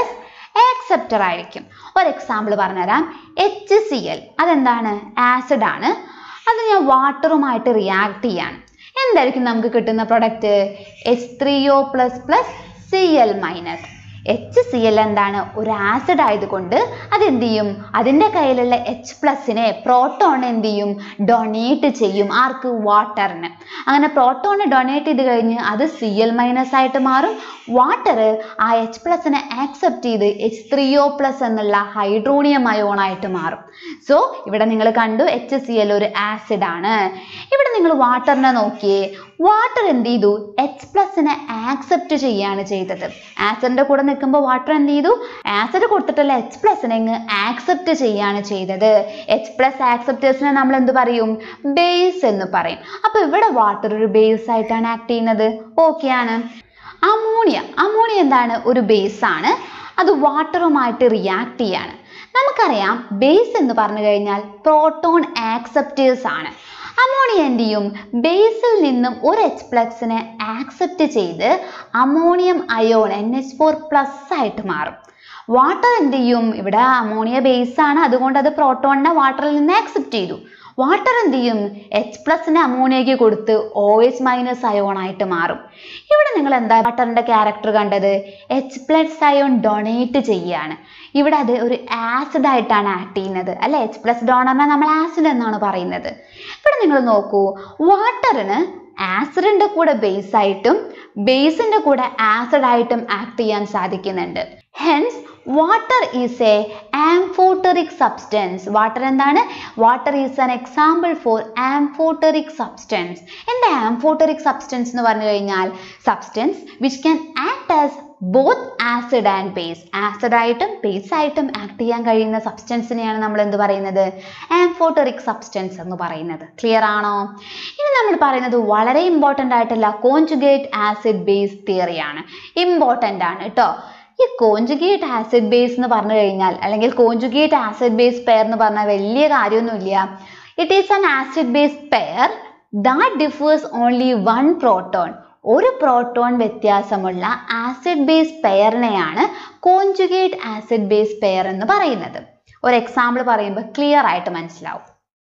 ആക്സെപ്റ്റർ ആയിരിക്കും ഒരു എക്സാമ്പിൾ പറഞ്ഞുതരാം എച്ച് സി എൽ അതെന്താണ് ആസിഡ് ആണ് അത് ഞാൻ വാട്ടറുമായിട്ട് റിയാക്ട് ചെയ്യാണ് എന്തായിരിക്കും നമുക്ക് കിട്ടുന്ന product H three O plus plus C L minus H C L എന്താണ് ഒരു ആസിഡ് ആയതുകൊണ്ട് അതെന്ത് ചെയ്യും അതിൻ്റെ കയ്യിലുള്ള എച്ച് പ്ലസിനെ പ്രോട്ടോൺ എന്ത് ചെയ്യും ഡൊണേറ്റ് ചെയ്യും ആർക്ക് വാട്ടറിന് അങ്ങനെ പ്രോട്ടോണ് ഡൊണേറ്റ് ചെയ്ത് കഴിഞ്ഞ് അത് സി എൽ മൈനസ് ആയിട്ട് മാറും വാട്ടർ ആ എച്ച് പ്ലസിനെ ആക്സെപ്റ്റ് ചെയ്ത് എച്ച് ത്രീ ഒ പ്ലസ് എന്നുള്ള ഹൈഡ്രോണിയം അയോൺ ആയിട്ട് മാറും സോ ഇവിടെ നിങ്ങൾ കണ്ടു എച്ച് സി എൽ ഒരു ആസിഡ് ആണ് ഇവിടെ നിങ്ങൾ വാട്ടറിനെ നോക്കിയേ വാട്ടർ എന്ത് ചെയ്തു എച്ച് പ്ലസിനെ ആക്സെപ്റ്റ് ചെയ്യാണ് ചെയ്തത് ആസിഡിന്റെ കൂടെ നിൽക്കുമ്പോൾ വാട്ടർ എന്ത് ചെയ്തു ആസിഡ് കൊടുത്തിട്ടുള്ള എച്ച് പ്ലസിനെ ഇങ്ങ് ആക്സെപ്റ്റ് ചെയ്യാണ് ചെയ്തത് എച്ച് പ്ലസ് ആക്സെപ്റ്റേഴ്സിനെ നമ്മൾ എന്ത് പറയും ബേസ് എന്ന് പറയും അപ്പൊ ഇവിടെ വാട്ടർ ഒരു ബേസ് ആയിട്ടാണ് ആക്ട് ചെയ്യുന്നത് ഓക്കെ ആണ് അമോണിയ അമോണിയ എന്താണ് ഒരു ബേസ് ആണ് അത് വാട്ടറുമായിട്ട് റിയാക്ട് ചെയ്യാണ് നമുക്കറിയാം ബേസ് എന്ന് പറഞ്ഞു കഴിഞ്ഞാൽ പ്രോട്ടോൺ ആക്സെപ്റ്റേഴ്സ് ആണ് അമോണിയ എന്ത് ചെയ്യും ബേസിൽ നിന്നും ഒരു എച്ച് പ്ലസിനെ ആക്സെപ്റ്റ് ചെയ്ത് ammonium ion N H four plus ആയിട്ട് മാറും വാട്ടർ എന്ത് ചെയ്യും ഇവിടെ അമോണിയ ബേസ് ആണ് അതുകൊണ്ട് അത് പ്രോട്ടോണിനെ വാട്ടറിൽ നിന്ന് ആക്സെപ്റ്റ് ചെയ്തു വാട്ടർ എന്ത് ചെയ്യും എച്ച് പ്ലസിനെ അമോണിയയ്ക്ക് കൊടുത്ത് ഒ എച്ച് മൈനസ് അയോൺ ആയിട്ട് മാറും ഇവിടെ നിങ്ങൾ എന്താ വാട്ടറിന്റെ ക്യാരക്ടർ കണ്ടത് എച്ച് പ്ലസ് അയോൺ ഡൊണേറ്റ് ചെയ്യാണ് ഇവിടെ അത് ഒരു ആസിഡ് ആയിട്ടാണ് ആക്ട് ചെയ്യുന്നത് അല്ലെ എച്ച് പ്ലസ് ഡോണറിനെ നമ്മൾ ആസിഡ് എന്നാണ് പറയുന്നത് ഇവിടെ നിങ്ങൾ നോക്കൂ വാട്ടറിന് ആസിഡിന്റെ കൂടെ ബേസ് ആയിട്ടും ബേസിന്റെ കൂടെ ആസിഡ് ആയിട്ടും ആക്ട് ചെയ്യാൻ സാധിക്കുന്നുണ്ട് hence water is a amphoteric substance water എന്താണ് water is an example for amphoteric substance എന്താ ആംഫോട്ടറിക് സബ്സ്റ്റൻസ് എന്ന് പറഞ്ഞു കഴിഞ്ഞാൽ substance which can act as both acid and base acid ആയിട്ടും ബേസ് ആയിട്ടും ആക്ട് ചെയ്യാൻ കഴിയുന്ന സബ്സ്റ്റൻസിനെയാണ് നമ്മൾ എന്ത് പറയുന്നത് ആംഫോട്ടറിക് സബ്സ്റ്റൻസ് എന്ന് പറയുന്നത് ക്ലിയർ ആണോ ഇനി നമ്മൾ പറയുന്നത് വളരെ ഇമ്പോർട്ടൻ്റ് ആയിട്ടുള്ള കോൺജുഗേറ്റ് ആസിഡ് ബേസ് തിയറിയാണ് ഇമ്പോർട്ടൻ്റ് ആണ് കേട്ടോ ഈ കോൺജുഗേറ്റ് ആസിഡ് ബേസ് എന്ന് പറഞ്ഞു കഴിഞ്ഞാൽ അല്ലെങ്കിൽ കോൺജുഗേറ്റ് ആസിഡ് ബേസ് പെയർ എന്ന് പറഞ്ഞാൽ വലിയ കാര്യമൊന്നുമില്ല it is an acid base pair that differs only one proton ഒരു പ്രോട്ടോൺ വ്യത്യാസമുള്ള ആസിഡ് ബേസ് പെയറിനെയാണ് കോൺജുഗേറ്റ് ആസിഡ് ബേസ് പെയർ എന്ന് പറയുന്നത് ഒരു എക്സാമ്പിൾ പറയുമ്പോൾ ക്ലിയർ ആയിട്ട് മനസ്സിലാവും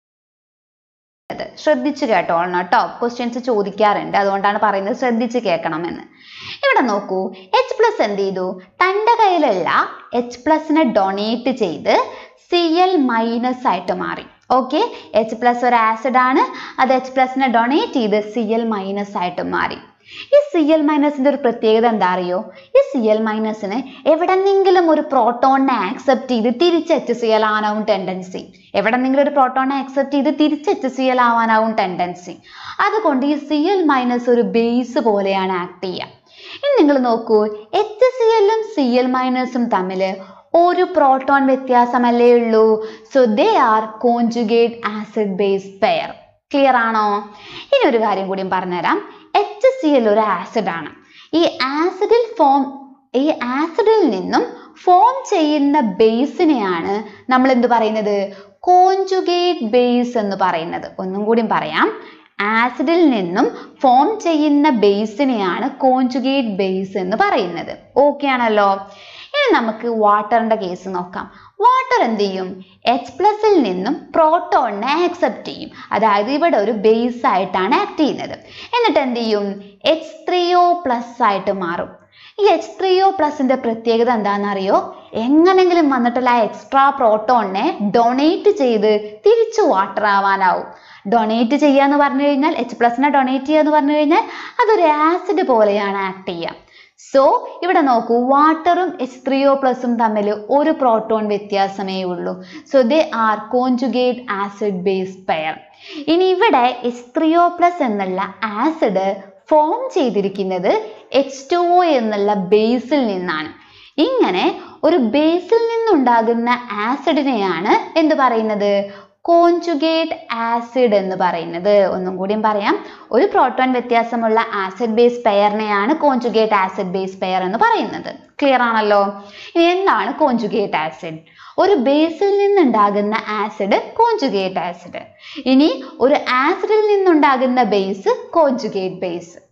അത് ശ്രദ്ധിച്ചു കേട്ടോളണം കേട്ടോ ക്വസ്റ്റ്യൻസ് ചോദിക്കാറുണ്ട് അതുകൊണ്ടാണ് പറയുന്നത് ശ്രദ്ധിച്ച് കേൾക്കണമെന്ന് ഇവിടെ നോക്കൂ എച്ച് പ്ലസ് എന്ത് ചെയ്തു തൻ്റെ കയ്യിലുള്ള എച്ച് പ്ലസിനെ ഡൊണേറ്റ് ചെയ്ത് സി എൽ മൈനസ് ആയിട്ട് മാറി ഓക്കെ എച്ച് പ്ലസ് ഒരു ആസിഡ് ആണ് അത് എച്ച് പ്ലസിനെ ഡൊണേറ്റ് ചെയ്ത് സി എൽ മൈനസ് ആയിട്ട് മാറി ഈ സി എൽ മൈനസിന്റെ ഒരു പ്രത്യേകത എന്താ അറിയോ ഈ സി എൽ മൈനസിന് എവിടെന്നെങ്കിലും ഒരു പ്രോട്ടോണിനെ ആക്സെപ്റ്റ് ചെയ്ത് തിരിച്ച് എച്ച് സി എൽ ആവാനാവും ടെൻഡൻസി എവിടെന്നെങ്കിലും ഒരു പ്രോട്ടോണിനെ ആക്സെപ്റ്റ് ചെയ്ത് തിരിച്ച് എച്ച് സി എൽ ആവാനാവും ടെൻഡൻസി അതുകൊണ്ട് ഈ സി എൽ മൈനസ് ഒരു ബേസ് പോലെയാണ് ആക്ട് ചെയ്യുക ഇനി നിങ്ങൾ നോക്കൂ എച്ച് സി എല്ലും സി എൽ മൈനസും തമ്മിൽ ഒരു പ്രോട്ടോൺ വ്യത്യാസമല്ലേ ഉള്ളൂ so they are conjugate acid base pair clear ആണോ ഇനി ഒരു കാര്യം കൂടിയും പറഞ്ഞുതരാം എച്ച് സി എൽ ഒരു ആസിഡ് ആണ് ഈ ആസിഡിൽ ഫോം ഈ ആസിഡിൽ നിന്നും ഫോം ചെയ്യുന്ന ബേസിനെയാണ് നമ്മൾ എന്ത് പറയുന്നത് കോൺജുഗേറ്റ് ബേസ് എന്ന് പറയുന്നത് ഒന്നും കൂടി പറയാം ആസിഡിൽ നിന്നും ഫോം ചെയ്യുന്ന ബേസിനെയാണ് കോൺജുഗേറ്റ് ബേസ് എന്ന് പറയുന്നത് ഓക്കെ ആണല്ലോ ഇനി നമുക്ക് വാട്ടറിന്റെ കേസ് നോക്കാം വാട്ടർ എന്ത് ചെയ്യും എച്ച് പ്ലസിൽ നിന്നും പ്രോട്ടോണിനെ ആക്സെപ്റ്റ് ചെയ്യും അതായത് ഇവിടെ ഒരു ബേസ് ആയിട്ടാണ് ആക്ട് ചെയ്യുന്നത് എന്നിട്ട് എന്ത് ചെയ്യും എച്ച് ത്രീ ഒ പ്ലസ് ആയിട്ട് മാറും ഈ എച്ച് ത്രീ ഒ പ്ലസിന്റെ പ്രത്യേകത എന്താണെന്നറിയോ എങ്ങനെങ്കിലും വന്നിട്ടുള്ള ആ എക്സ്ട്രാ പ്രോട്ടോണിനെ ഡൊണേറ്റ് ചെയ്ത് തിരിച്ചു വാട്ടർ ആവാനാവും ഡൊണേറ്റ് ചെയ്യുക എന്ന് പറഞ്ഞു കഴിഞ്ഞാൽ എച്ച് പ്ലസിനെ ഡൊണേറ്റ് ചെയ്യുക എന്ന് പറഞ്ഞു കഴിഞ്ഞാൽ അതൊരു ആസിഡ് പോലെയാണ് ആക്ട് ചെയ്യുക സോ ഇവിടെ നോക്കൂ വാട്ടറും എച്ച് ത്രീ ഒ പ്ലസും തമ്മിൽ ഒരു പ്രോട്ടോൺ വ്യത്യാസമേ ഉള്ളൂ so they are conjugate acid base pair ഇനി ഇവിടെ എച്ച് ത്രീ ഒ പ്ലസ് എന്നുള്ള ആസിഡ് ഫോം ചെയ്തിരിക്കുന്നത് എച്ച് ടു ഒ എന്നുള്ള ബേസിൽ നിന്നാണ് ഇങ്ങനെ ഒരു ബേസിൽ നിന്നുണ്ടാകുന്ന ആസിഡിനെയാണ് എന്ത് പറയുന്നത് കോൺജുഗേറ്റ് ആസിഡ് എന്ന് പറയുന്നത് ഒന്നും കൂടിയും പറയാം ഒരു പ്രോട്ടോൺ വ്യത്യാസമുള്ള ആസിഡ് ബേസ് പെയറിനെയാണ് കോൺജുഗേറ്റ് ആസിഡ് ബേസ് പെയർ എന്ന് പറയുന്നത് ക്ലിയർ ആണല്ലോ ഇനി എന്താണ് കോൺജുഗേറ്റ് ആസിഡ് ഒരു ബേസിൽ നിന്നുണ്ടാകുന്ന ആസിഡ് കോൺജുഗേറ്റ് ആസിഡ് ഇനി ഒരു ആസിഡിൽ നിന്നുണ്ടാകുന്ന ബേസ് കോൺജുഗേറ്റ് ബേസ്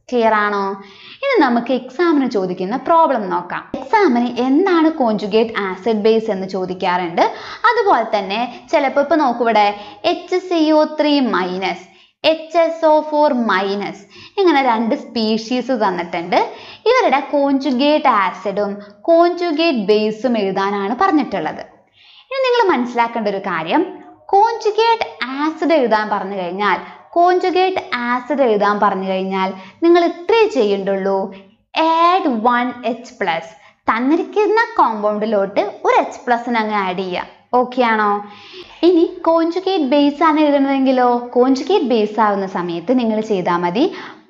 ക്ലിയർ ആണോ ഇനി നമുക്ക് എക്സാമിന് ചോദിക്കുന്ന പ്രോബ്ലം നോക്കാം എക്സാമിന് എന്താണ് കോഞ്ചുഗേറ്റ് ആസിഡ് ബേസ് എന്ന് ചോദിക്കാറുണ്ട് അതുപോലെ തന്നെ ചിലപ്പോൾ ഇപ്പൊ നോക്കൂവിടെ H C O three minus H S O four minus ഇങ്ങനെ രണ്ട് സ്പീഷീസ് തന്നിട്ടുണ്ട് ഇവരുടെ കോഞ്ചുഗേറ്റ് ആസിഡും കോഞ്ചുഗേറ്റ് ബേസും എഴുതാനാണ് പറഞ്ഞിട്ടുള്ളത് ഇനി നിങ്ങൾ മനസ്സിലാക്കേണ്ട ഒരു കാര്യം കോഞ്ചുഗേറ്റ് ആസിഡ് എഴുതാൻ പറഞ്ഞു കഴിഞ്ഞാൽ കോഞ്ചുഗേറ്റ് ആസിഡ് എഴുതാൻ പറഞ്ഞു കഴിഞ്ഞാൽ നിങ്ങൾ ഇത്രേ ചെയ്യണ്ടുള്ളൂ ആഡ് വൺ എച്ച് പ്ലസ് തന്നിരിക്കുന്ന കോമ്പൗണ്ടിലോട്ട് ഒരു എച്ച് പ്ലസിന് അങ്ങ് ആഡ് ചെയ്യാം ഓക്കെ ആണോ ഇനി കോഞ്ചുഗേറ്റ് ബേസ് ആണ് എഴുതണമെങ്കിലോ കോഞ്ചുഗേറ്റ് ബേസ് ആവുന്ന സമയത്ത് നിങ്ങൾ ചെയ്താൽ മതി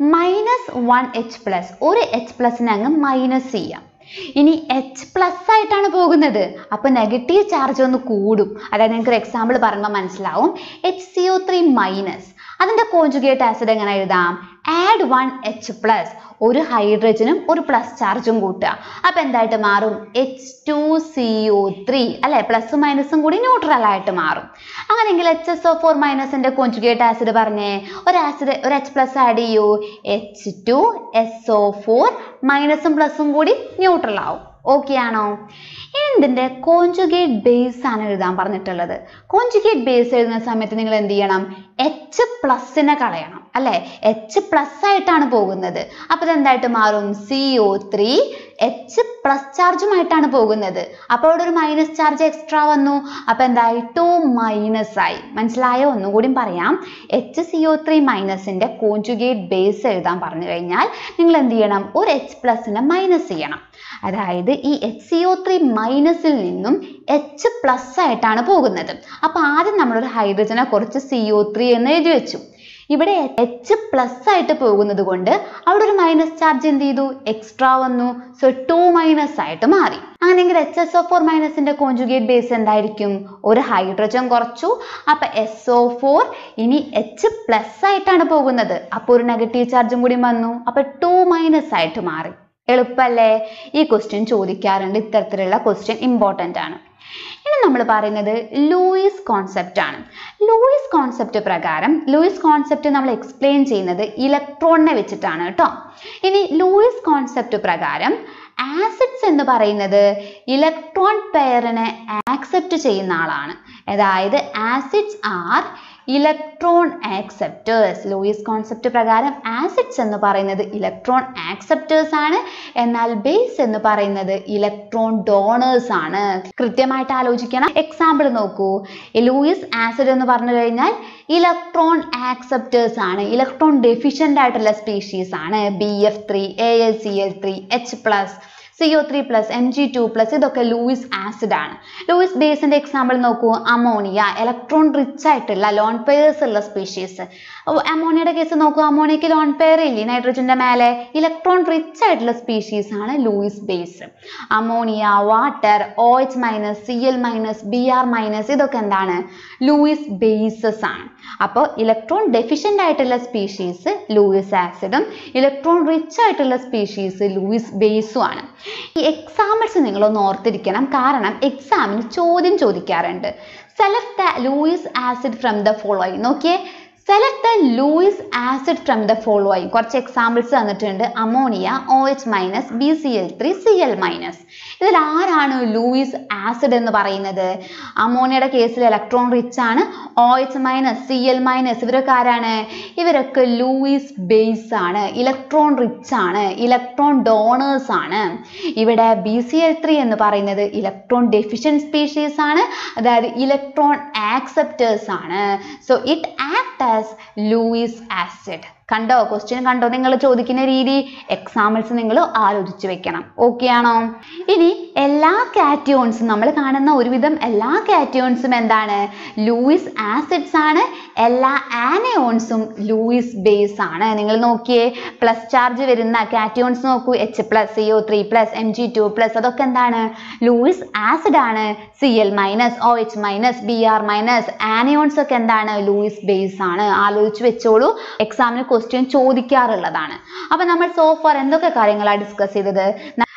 മൈനസ് വൺ എച്ച് പ്ലസ് ഒരു എച്ച് പ്ലസിന് അങ്ങ് മൈനസ് ചെയ്യാം ഇനി എച്ച് പ്ലസ് ആയിട്ടാണ് പോകുന്നത് അപ്പോൾ നെഗറ്റീവ് ചാർജ് ഒന്ന് കൂടും അതായത് നിങ്ങൾക്ക് ഒരു എക്സാമ്പിൾ പറയുമ്പോൾ മനസ്സിലാവും H C O three minus അതിൻ്റെ കോഞ്ചുഗേറ്റ് ആസിഡ് എങ്ങനെ എഴുതാം ആഡ് വൺ എച്ച് പ്ലസ് ഒരു ഹൈഡ്രജനും ഒരു പ്ലസ് ചാർജും കൂട്ടുക അപ്പോൾ എന്തായിട്ട് മാറും H two C O three അല്ലെ പ്ലസും മൈനസും കൂടി ന്യൂട്രൽ ആയിട്ട് മാറും അങ്ങനെയെങ്കിൽ എച്ച് എസ് ഒ ഫോർ മൈനസിന്റെ കോഞ്ചുഗേറ്റ് ആസിഡ് പറഞ്ഞേ ഒരു ആസിഡ് ഒരു എച്ച് പ്ലസ് ആഡ് ചെയ്യൂ H two S O four മൈനസും പ്ലസും കൂടി ന്യൂട്രൽ ആവും ഓക്കെ ആണോ എന്തിന്റെ കോഞ്ചുഗേറ്റ് ബേസ് ആണ് എഴുതാൻ പറഞ്ഞിട്ടുള്ളത് കോഞ്ചുഗേറ്റ് ബേസ് എഴുതുന്ന സമയത്ത് നിങ്ങൾ എന്ത് ചെയ്യണം എച്ച് പ്ലസിനെ കളയണം അല്ലെ എച്ച് പ്ലസ് ആയിട്ടാണ് പോകുന്നത് അപ്പൊ ഇതെന്തായിട്ട് മാറും C O three H plus ചാർജുമായിട്ടാണ് പോകുന്നത് അപ്പോൾ അവിടെ ഒരു മൈനസ് ചാർജ് എക്സ്ട്രാ വന്നു അപ്പൊ എന്തായി ടു മൈനസ് ആയി മനസ്സിലായോ ഒന്നും കൂടി പറയാം എച്ച് സി ഒ ത്രീ മൈനസിന്റെ കോഞ്ചുഗേറ്റ് ബേസ് എഴുതാൻ പറഞ്ഞു കഴിഞ്ഞാൽ നിങ്ങൾ എന്ത് ചെയ്യണം ഒരു എച്ച് പ്ലസിനെ മൈനസ് ചെയ്യണം അതായത് ഈ എച്ച് സി ഒ ത്രീ മൈനസിൽ നിന്നും എച്ച് പ്ലസ് ആയിട്ടാണ് പോകുന്നത് അപ്പൊ ആദ്യം നമ്മളൊരു ഹൈഡ്രജനെ കുറച്ച് സി ഒ ത്രീ എന്ന് എഴുതി വെച്ചു ഇവിടെ എച്ച് പ്ലസ് ആയിട്ട് പോകുന്നത് കൊണ്ട് അവിടെ ഒരു മൈനസ് ചാർജ് എന്ത് ചെയ്തു എക്സ്ട്രാ വന്നു സോ ടു മൈനസ് ആയിട്ട് മാറി അങ്ങനെയെങ്കിൽ എച്ച് എസ് ഒ ഫോർ മൈനസിന്റെ കോഞ്ചുഗേറ്റ് ബേസ് എന്തായിരിക്കും ഒരു ഹൈഡ്രജൻ കുറച്ചു അപ്പൊ എസ് ഒ ഫോർ ഇനി എച്ച് പ്ലസ് ആയിട്ടാണ് പോകുന്നത് അപ്പോൾ ഒരു നെഗറ്റീവ് ചാർജും കൂടി വന്നു അപ്പൊ ടു മൈനസ് ആയിട്ട് മാറി എളുപ്പല്ലേ ഈ ക്വസ്റ്റ്യൻ ചോദിക്കാറുണ്ട് ഇത്തരത്തിലുള്ള ക്വസ്റ്റ്യൻ ഇമ്പോർട്ടൻ്റ് ആണ് ഇനി നമ്മൾ പറയുന്നത് ലൂയിസ് കോൺസെപ്റ്റ് ആണ് ലൂയിസ് കോൺസെപ്റ്റ് പ്രകാരം ലൂയിസ് കോൺസെപ്റ്റ് നമ്മൾ എക്സ്പ്ലെയിൻ ചെയ്യുന്നത് ഇലക്ട്രോണിനെ വെച്ചിട്ടാണ് കേട്ടോ ഇനി ലൂയിസ് കോൺസെപ്റ്റ് പ്രകാരം ആസിഡ്സ് എന്ന് പറയുന്നത് ഇലക്ട്രോൺ പെയറിനെ ആക്സെപ്റ്റ് ചെയ്യുന്ന ആളാണ് അതായത് acids are electron acceptors Lewis concept പ്രകാരം ആസിഡ്സ് എന്ന് പറയുന്നത് ഇലക്ട്രോൺ ആക്സെപ്റ്റേഴ്സ് ആണ് എന്നാൽ ബേസ് എന്ന് പറയുന്നത് ഇലക്ട്രോൺ ഡോണേഴ്സ് ആണ് കൃത്യമായിട്ട് ആലോചിക്കണം എക്സാമ്പിൾ നോക്കൂ ലൂയിസ് ആസിഡ് എന്ന് പറഞ്ഞു കഴിഞ്ഞാൽ ഇലക്ട്രോൺ ആക്സെപ്റ്റേഴ്സ് ആണ് ഇലക്ട്രോൺ ഡെഫിഷ്യൻ്റ് ആയിട്ടുള്ള സ്പീഷീസ് ആണ് B F three A L C L three H plus C O three plus M G two plus ഇതൊക്കെ ലൂയിസ് ആസിഡ് ആണ് ലൂയിസ് ബേസിന്റെ എക്സാമ്പിൾ നോക്കൂ അമോണിയ ഇലക്ട്രോൺ റിച്ച് ആയിട്ടുള്ള ലോൺ പെയേഴ്സ് ഉള്ള species അമോണിയയുടെ case നോക്കൂ അമോണിയക്ക് ലോൺ പെയർ ഇല്ലേ നൈട്രജന്റെ മേലെ ഇലക്ട്രോൺ റിച്ച് ആയിട്ടുള്ള സ്പീഷീസ് ആണ് Lewis base ammonia water O H minus C L minus B R minus ഇതൊക്കെ എന്താണ് ലൂയിസ് ബേസസ് ആണ് അപ്പോൾ ഇലക്ട്രോൺ ഡെഫിഷ്യൻ്റ് ആയിട്ടുള്ള സ്പീഷീസ് ലൂയിസ് ആസിഡും ഇലക്ട്രോൺ റിച്ച് ആയിട്ടുള്ള സ്പീഷീസ് ലൂയിസ് ബേസും ആണ് ഈ എക്സാമ്പിൾസ് നിങ്ങളൊന്ന് ഓർത്തിരിക്കണം കാരണം എക്സാമിന് ചോദ്യം ചോദിക്കാറുണ്ട് select the Lewis acid from the following നോക്കിയേ select the Lewis acid from the following കുറച്ച് എക്സാമ്പിൾസ് തന്നിട്ടുണ്ട് ammonia O H minus B C L three C L minus ഇതിൽ ആരാണ് ലൂയിസ് ആസിഡ് എന്ന് പറയുന്നത് അമോണിയയുടെ കേസിൽ ഇലക്ട്രോൺ റിച്ച് ആണ് O H minus C L minus ഇവരൊക്കെ ആരാണ് ഇവരൊക്കെ ലൂയിസ് ബേസ് ആണ് ഇലക്ട്രോൺ റിച്ച് ആണ് ഇലക്ട്രോൺ ഡോണേഴ്സ് ആണ് ഇവിടെ ബി സി എൽ ത്രീ എന്ന് പറയുന്നത് ഇലക്ട്രോൺ ഡെഫിഷ്യൻ സ്പീഷീസ് ആണ് അതായത് ഇലക്ട്രോൺ ആക്സെപ്റ്റേഴ്സ് ആണ് so it act as Lewis acid കണ്ടോ ക്വസ്റ്റ്യൻ കണ്ടോ നിങ്ങൾ ചോദിക്കുന്ന രീതി എക്സാമ്പിൾസ് നിങ്ങൾ ആലോചിച്ച് വെക്കണം ഓക്കെ ആണോ ഇനി എല്ലാ കാറ്റിയോൺസും നമ്മൾ കാണുന്ന ഒരുവിധം എല്ലാ കാറ്റിയോൺസും എന്താണ് ലൂയിസ് ആസിഡ്സ് ആണ് എല്ലാ ആനയോൺസും ലൂയിസ് ബേസ് ആണ് നിങ്ങൾ നോക്കിയേ പ്ലസ് ചാർജ് വരുന്ന കാറ്റിയോൺസ് നോക്കൂ H plus C O three plus M G two plus അതൊക്കെ എന്താണ് ലൂയിസ് ആസിഡ് ആണ് C L minus O H minus B R minus anions ഒക്കെ എന്താണ് ലൂയിസ് ബേസ് ആണ് ആലോചിച്ച് വെച്ചോളൂ എക്സാമിന് ക്വസ്റ്റ്യൻ ചോദിക്കാറുള്ളതാണ് അപ്പൊ നമ്മൾ സോ ഫാർ എന്തൊക്കെ കാര്യങ്ങളാണ് ഡിസ്കസ് ചെയ്തത്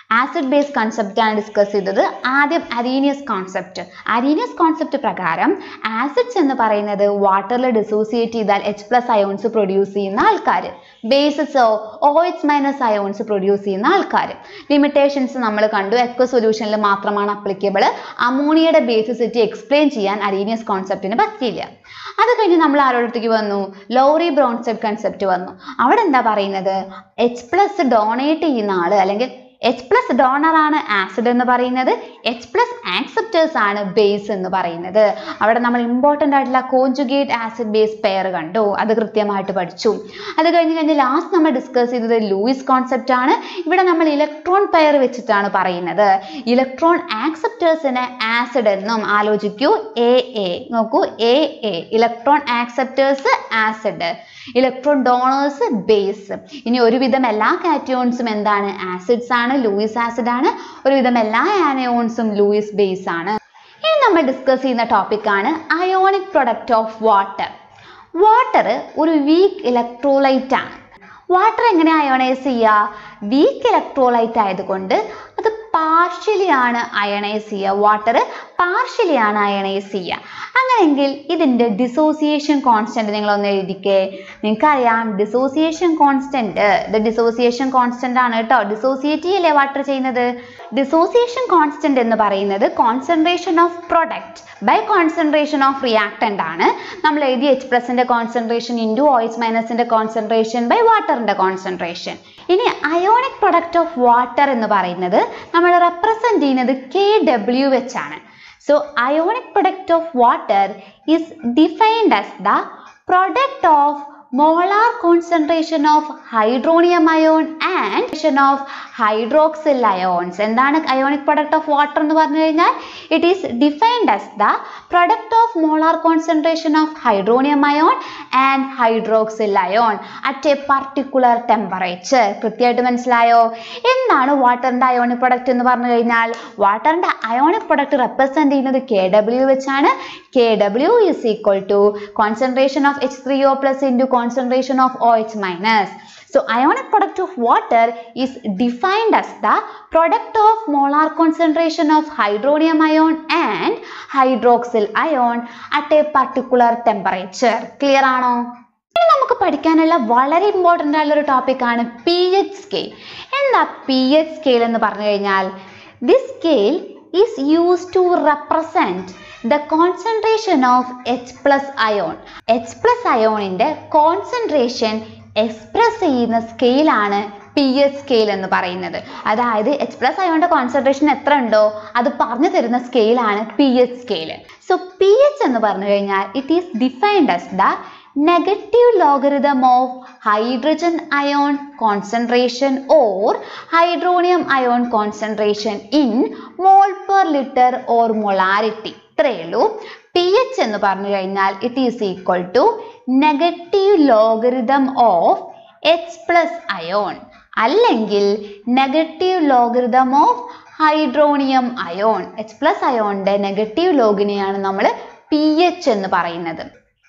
ആസിഡ് ബേസ് കൺസെപ്റ്റ് ആണ് ഡിസ്കസ് ചെയ്തത് ആദ്യം അരീനിയസ് കോൺസെപ്റ്റ് അരീനിയസ് കോൺസെപ്റ്റ് പ്രകാരം ആസിഡ്സ് എന്ന് പറയുന്നത് വാട്ടറിൽ ഡിസോസിയേറ്റ് ചെയ്താൽ എച്ച് പ്ലസ് അയോൺസ് പ്രൊഡ്യൂസ് ചെയ്യുന്ന ആൾക്കാർ ബേസസോ O H minus ions produce ചെയ്യുന്ന ആൾക്കാർ ലിമിറ്റേഷൻസ് നമ്മൾ കണ്ടു എക്വ സൊല്യൂഷനിൽ മാത്രമാണ് അപ്ലിക്കബിൾ അമോണിയയുടെ ബേസിസിറ്റി എക്സ്പ്ലെയിൻ ചെയ്യാൻ അരീനിയസ് കോൺസെപ്റ്റിന് പറ്റിയില്ല അത് കഴിഞ്ഞ് നമ്മൾ ആരോടത്തേക്ക് വന്നു ലോറി ബ്രോൺസെഡ് കൺസെപ്റ്റ് വന്നു അവിടെ എന്താ പറയുന്നത് എച്ച് പ്ലസ് ഡൊണേറ്റ് ചെയ്യുന്ന ആള് അല്ലെങ്കിൽ എച്ച് പ്ലസ് ഡോണർ ആണ് ആസിഡ് എന്ന് പറയുന്നത് എച്ച് പ്ലസ് ആക്സെപ്റ്റേഴ്സ് ആണ് ബേസ് എന്ന് പറയുന്നത് അവിടെ നമ്മൾ ഇമ്പോർട്ടൻ്റ് ആയിട്ടുള്ള കോഞ്ചുഗേറ്റ് ആസിഡ് ബേസ് പെയർ കണ്ടു അത് കൃത്യമായിട്ട് പഠിച്ചു അത് കഴിഞ്ഞ് കഴിഞ്ഞ് ലാസ്റ്റ് നമ്മൾ ഡിസ്കസ് ചെയ്തത് ലൂയിസ് കോൺസെപ്റ്റ് ആണ് ഇവിടെ നമ്മൾ ഇലക്ട്രോൺ പെയർ വെച്ചിട്ടാണ് പറയുന്നത് ഇലക്ട്രോൺ ആക്സെപ്റ്റേഴ്സിനെ ആസിഡ് എന്നും ആലോചിക്കൂ എ എ നോക്കൂ എ എ electron acceptors acid electron donors base ഇനി ഒരുവിധം എല്ലാ കാറ്റയോൺസും എന്താണ് ആസിഡ്സ് ആണ് ലൂയിസ് ആസിഡ് ആണ് ഒരുവിധം എല്ലാ ആനയോൺസും ലൂയിസ് ബേസ് ആണ് ഇനി നമ്മൾ ഡിസ്കസ് ചെയ്യുന്ന ടോപ്പിക് ആണ് ionic product of water water ഒരു വീക്ക് ഇലക്ട്രോലൈറ്റ് ആണ് വാട്ടർ എങ്ങനെ അയോണൈസ് ചെയ്യുക വീക്ക് ഇലക്ട്രോലൈറ്റ് ആയതുകൊണ്ട് അത് പാർഷ്യലി ആണ് അയണൈസ് ചെയ്യുക വാട്ടർ പാർഷ്യലി ആണ് അയണൈസ് ചെയ്യുക അങ്ങനെയെങ്കിൽ ഇതിൻ്റെ ഡിസോസിയേഷൻ കോൺസ്റ്റന്റ് നിങ്ങളൊന്ന് എഴുതിക്കേ നിങ്ങൾക്കറിയാം ഡിസോസിയേഷൻ കോൺസ്റ്റന്റ് ഇത് ഡിസോസിയേഷൻ കോൺസ്റ്റന്റ് ആണ് കേട്ടോ ഡിസോസിയേറ്റ് ചെയ്യല്ലേ വാട്ടർ ചെയ്യുന്നത് ഡിസോസിയേഷൻ കോൺസ്റ്റന്റ് എന്ന് പറയുന്നത് concentration of product by concentration of reactant ആണ് നമ്മൾ എഴുതി എച്ച് പ്ലസിന്റെ കോൺസെൻട്രേഷൻ ഇൻറ്റു ഓയിസ് മൈനസിന്റെ കോൺസെൻട്രേഷൻ ബൈ വാട്ടറിന്റെ കോൺസെൻട്രേഷൻ ഇനി അയോണിക് പ്രൊഡക്റ്റ് ഓഫ് വാട്ടർ എന്ന് പറയുന്നത് നമ്മൾ റെപ്രസെന്റ് ചെയ്യുന്നത് കെ ഡബ്ല്യു വെച്ചാണ് so ionic product of water is defined as the product of molar concentration of hydronium ion and of hydroxyl ions എന്താണ് അയോണിക് പ്രൊഡക്റ്റ് ഓഫ് വാട്ടർ എന്ന് പറഞ്ഞു കഴിഞ്ഞാൽ it is defined as the product of molar concentration of hydronium ion and hydroxyl ion at a particular temperature കൃത്യമായിട്ട് മനസ്സിലായോ എന്താണ് വാട്ടറിന്റെ ionic product എന്ന് പറഞ്ഞു കഴിഞ്ഞാൽ വാട്ടറിന്റെ അയോണിക് പ്രൊഡക്റ്റ് റെപ്രസെന്റ് ചെയ്യുന്നത് കെ ഡബ്ല്യു വെച്ചാണ് K W is equal to concentration of H three O plus into concentration of OH minus. So ionic product of water is defined as the product of molar concentration of hydronium ion and hydroxyl ion at a particular temperature. Clear ആണോ? ഇനി നമുക്ക് പഠിക്കാനുള്ള വളരെ important ആയിട്ടുള്ള ഒരു topic ആണ് P H scale എന്താ P H scale എന്ന് പറഞ്ഞു കഴിഞ്ഞാൽ this scale is use to represent the concentration of H plus ion H plus അയോണിൻ്റെ കോൺസെൻട്രേഷൻ എക്സ്പ്രസ് ചെയ്യുന്ന സ്കെയിലാണ് പി എച്ച് സ്കെയിൽ എന്ന് പറയുന്നത് അതായത് എച്ച് പ്ലസ് അയോണിൻ്റെ കോൺസെൻട്രേഷൻ എത്ര ഉണ്ടോ അത് പറഞ്ഞു തരുന്ന സ്കെയിലാണ് P H scale so P H എന്ന് പറഞ്ഞു കഴിഞ്ഞാൽ it is defined as the negative logarithm of hydrogen ion concentration or hydronium ion concentration in mole per liter or molarity ഇത്രയേ ഉള്ളൂ പി എച്ച് എന്ന് പറഞ്ഞു കഴിഞ്ഞാൽ it is equal to negative logarithm of H plus ion അല്ലെങ്കിൽ negative logarithm of hydronium ion H plus അയോണിന്റെ negative ലോഗിനെയാണ് നമ്മൾ P H എന്ന് പറയുന്നത്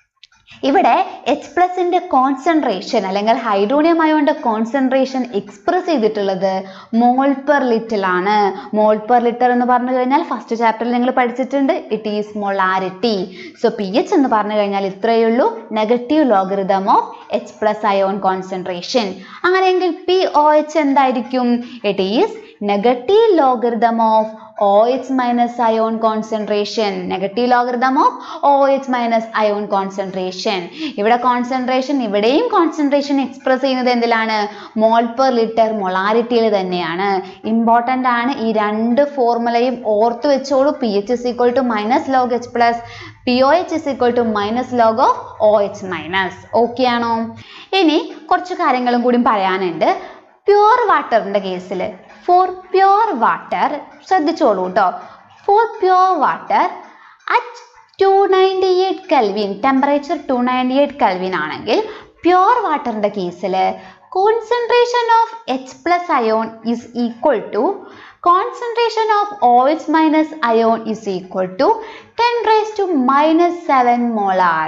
ഇവിടെ എച്ച് പ്ലസിന്റെ കോൺസെൻട്രേഷൻ അല്ലെങ്കിൽ ഹൈഡ്രോണിയം അയോണിന്റെ കോൺസെൻട്രേഷൻ എക്സ്പ്രസ് ചെയ്തിട്ടുള്ളത് മോൾ പെർ ലിറ്റിൽ ആണ് മോൾ പെർ ലിറ്റർ എന്ന് പറഞ്ഞു കഴിഞ്ഞാൽ ഫസ്റ്റ് ചാപ്റ്ററിൽ നിങ്ങൾ പഠിച്ചിട്ടുണ്ട് it is molarity so P H എന്ന് പറഞ്ഞു കഴിഞ്ഞാൽ ഇത്രയേ ഉള്ളൂ negative logarithm of H plus ion concentration അങ്ങനെയെങ്കിൽ പി ഒ എച്ച് എന്തായിരിക്കും it is negative logarithm of OH minus ion concentration negative logarithm of OH minus ion concentration ഇവിടെ concentration ഇവിടെയും concentration express ചെയ്യുന്നത് എന്തിലാണ് മോൾ പെർ ലിറ്റർ മൊളാരിറ്റിയിൽ തന്നെയാണ് important ആണ് ഈ രണ്ട് ഫോർമുലയും ഓർത്ത് വെച്ചോളൂ P H is equal to minus log H plus P O H is equal to minus log of O H minus okay ആണോ ഇനി കുറച്ച് കാര്യങ്ങളും കൂടി പറയാനുണ്ട് പ്യുവർ വാട്ടറിൻ്റെ കേസിൽ ഫോർ പ്യുവർ വാട്ടർ ശ്രദ്ധിച്ചോളൂ കേട്ടോ for pure water at two ninety eight kelvin temperature two ninety eight kelvin ആണെങ്കിൽ പ്യുവർ വാട്ടറിൻ്റെ കേസിൽ concentration of H plus ion is equal to concentration of O H minus ion is equal to ten raise to minus seven molar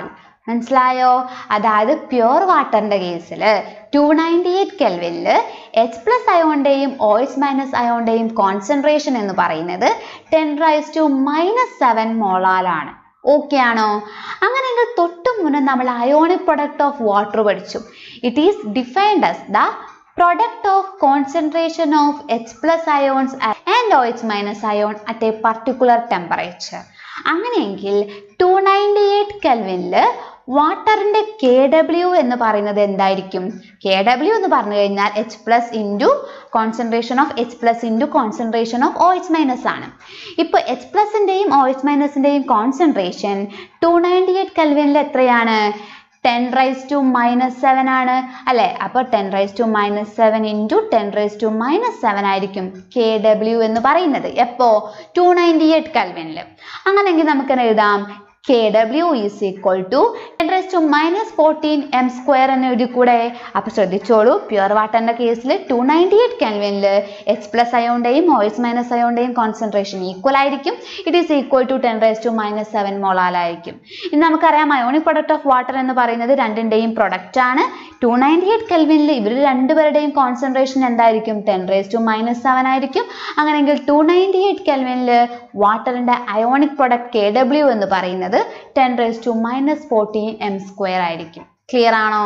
മനസ്സിലായോ അതായത് pure വാട്ടറിന്റെ കേസിൽ two ninety eight കെൽവിനിൽ H plus അയോണിന്റെയും O H minus അയോണിന്റെയും concentration എന്ന് പറയുന്നത് ten raise to minus seven മോളാലാണ് ഓക്കെ ആണോ അങ്ങനെയെങ്കിൽ തൊട്ടു മുന്നേ നമ്മൾ അയോണിക് പ്രൊഡക്റ്റ് ഓഫ് വാട്ടർ പഠിച്ചു it is defined as the product of concentration of H plus ions and OH minus ion at a particular temperature. അങ്ങനെയെങ്കിൽ ടു നയൻറ്റി എയ്റ്റ് കെൽവിനിൽ വാട്ടറിന്റെ കെ ഡബ്ല്യു എന്ന് പറയുന്നത് എന്തായിരിക്കും കെ ഡബ്ല്യു എന്ന് പറഞ്ഞു കഴിഞ്ഞാൽ H plus into concentration of H plus into concentration of O H minus ആണ് ഇപ്പോൾ എച്ച് പ്ലസിൻ്റെയും ഒ എച്ച് മൈനസിൻ്റെയും കോൺസെൻട്രേഷൻ ടു നയൻറ്റി എയ്റ്റ് കെൽവിനിൽ എത്രയാണ് ten raise to minus seven ആണ് അല്ലേ അപ്പോൾ ten raise to minus seven into ten raise to minus seven ആയിരിക്കും കെ ഡബ്ല്യു എന്ന് പറയുന്നത് എപ്പോ ടു നയൻറ്റി എയ്റ്റ് കൽവിനിൽ അങ്ങനെയെങ്കിൽ നമുക്ക് എഴുതാം K W is equal to ten raise to minus fourteen M square എന്ന് എഴുതി കൂടെ അപ്പോൾ ശ്രദ്ധിച്ചോളൂ പ്യുവർ വാട്ടറിന്റെ കേസിൽ ടു നയൻറ്റി എയ്റ്റ് കെൽവിനിൽ എച്ച് പ്ലസ് അയോണിന്റെയും ഒ എച്ച് മൈനസ് അയോണിന്റെയും കോൺസെൻട്രേഷൻ ഈക്വൽ ആയിരിക്കും it is equal to ten raise to minus seven മോളാലായിരിക്കും ഇനി നമുക്കറിയാം അയോണിക് പ്രൊഡക്റ്റ് ഓഫ് വാട്ടർ എന്ന് പറയുന്നത് രണ്ടിന്റെയും പ്രൊഡക്റ്റ് ആണ് ടു നയൻറ്റി എയ്റ്റ് കെൽവിനിൽ ഇവർ രണ്ടുപേരുടെയും കോൺസെൻട്രേഷൻ എന്തായിരിക്കും ten raise to minus seven ആയിരിക്കും അങ്ങനെയെങ്കിൽ ടു നയൻറ്റി എയ്റ്റ് കെൽവിനിൽ വാട്ടറിന്റെ അയോണിക് പ്രൊഡക്റ്റ് കെ ഡബ്ല്യു എന്ന് പറയുന്നത് ten raise to minus fourteen M square ആയിരിക്കും ക്ലിയർ ആണോ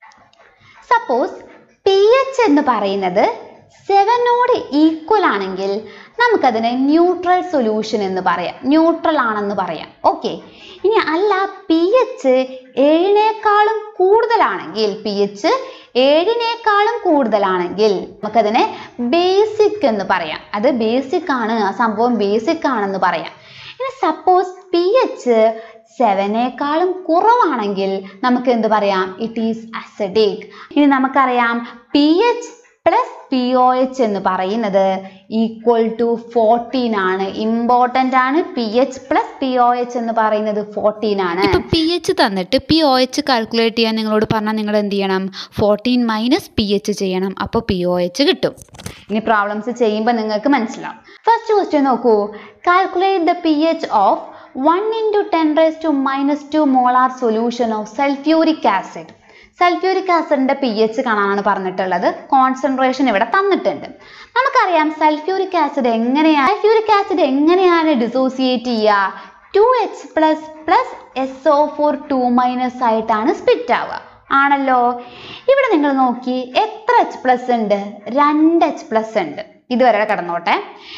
സപ്പോസ് പി എച്ച് എന്ന് പറയുന്നത് സെവനോട് ഈക്വൽ ആണെങ്കിൽ നമുക്കതിനെ ന്യൂട്രൽ സൊല്യൂഷൻ എന്ന് പറയാം ന്യൂട്രൽ ആണെന്ന് പറയാം ഓക്കെ ഇനി അല്ല പി എച്ച് ഏഴിനേക്കാളും കൂടുതലാണെങ്കിൽ പി എച്ച് ഏഴിനേക്കാളും കൂടുതലാണെങ്കിൽ നമുക്കതിനെ ബേസിക് എന്ന് പറയാം അത് ബേസിക് ആണ് ആ സംഭവം ബേസിക് ആണെന്ന് പറയാം ഇനി സപ്പോസ് പി എച്ച് സെവനേക്കാളും കുറവാണെങ്കിൽ നമുക്ക് എന്ത് പറയാം ഇറ്റ് ഈസ് അസഡിക് ഇനി നമുക്കറിയാം P H plus P O H എന്ന് പറയുന്നത് ഈക്വൽ ടു ഫോർട്ടീൻ ആണ് ഇമ്പോർട്ടൻ്റ് ആണ് P H plus P O H എന്ന് പറയുന്നത് ഫോർട്ടീൻ ആണ് ഇപ്പൊ പി എച്ച് തന്നിട്ട് പി ഒ എച്ച് കാൽക്കുലേറ്റ് ചെയ്യാൻ നിങ്ങളോട് പറഞ്ഞാൽ നിങ്ങൾ എന്ത് ചെയ്യണം ഫോർട്ടീൻ മൈനസ് പി എച്ച് ചെയ്യണം അപ്പോൾ പി ഒ എച്ച് കിട്ടും ഇനി പ്രോബ്ലംസ് ചെയ്യുമ്പോൾ നിങ്ങൾക്ക് മനസ്സിലാവും ഫസ്റ്റ് ക്വസ്റ്റ്യൻ നോക്കൂ calculate the P H of one into ten raise to minus two molar solution of sulphuric acid sulphuric ആസിഡിന്റെ പി എച്ച് കാണാനാണ് പറഞ്ഞിട്ടുള്ളത് കോൺസെൻട്രേഷൻ ഇവിടെ തന്നിട്ടുണ്ട് നമുക്കറിയാം സൾഫ്യൂരിക് ആസിഡ് എങ്ങനെയാണ് സൾഫ്യൂരിക് ആസിഡ് എങ്ങനെയാണ് ഡിസോസിയേറ്റ് ചെയ്യുക two H plus plus S O four two minus ആയിട്ടാണ് സ്പ്ലിറ്റ് ആവുക ആണല്ലോ ഇവിടെ നിങ്ങൾ നോക്കി എത്ര എച്ച് പ്ലസ് ഉണ്ട് രണ്ട് എച്ച് പ്ലസ് ഉണ്ട് ഇതുവരെ കിടന്നോട്ടെ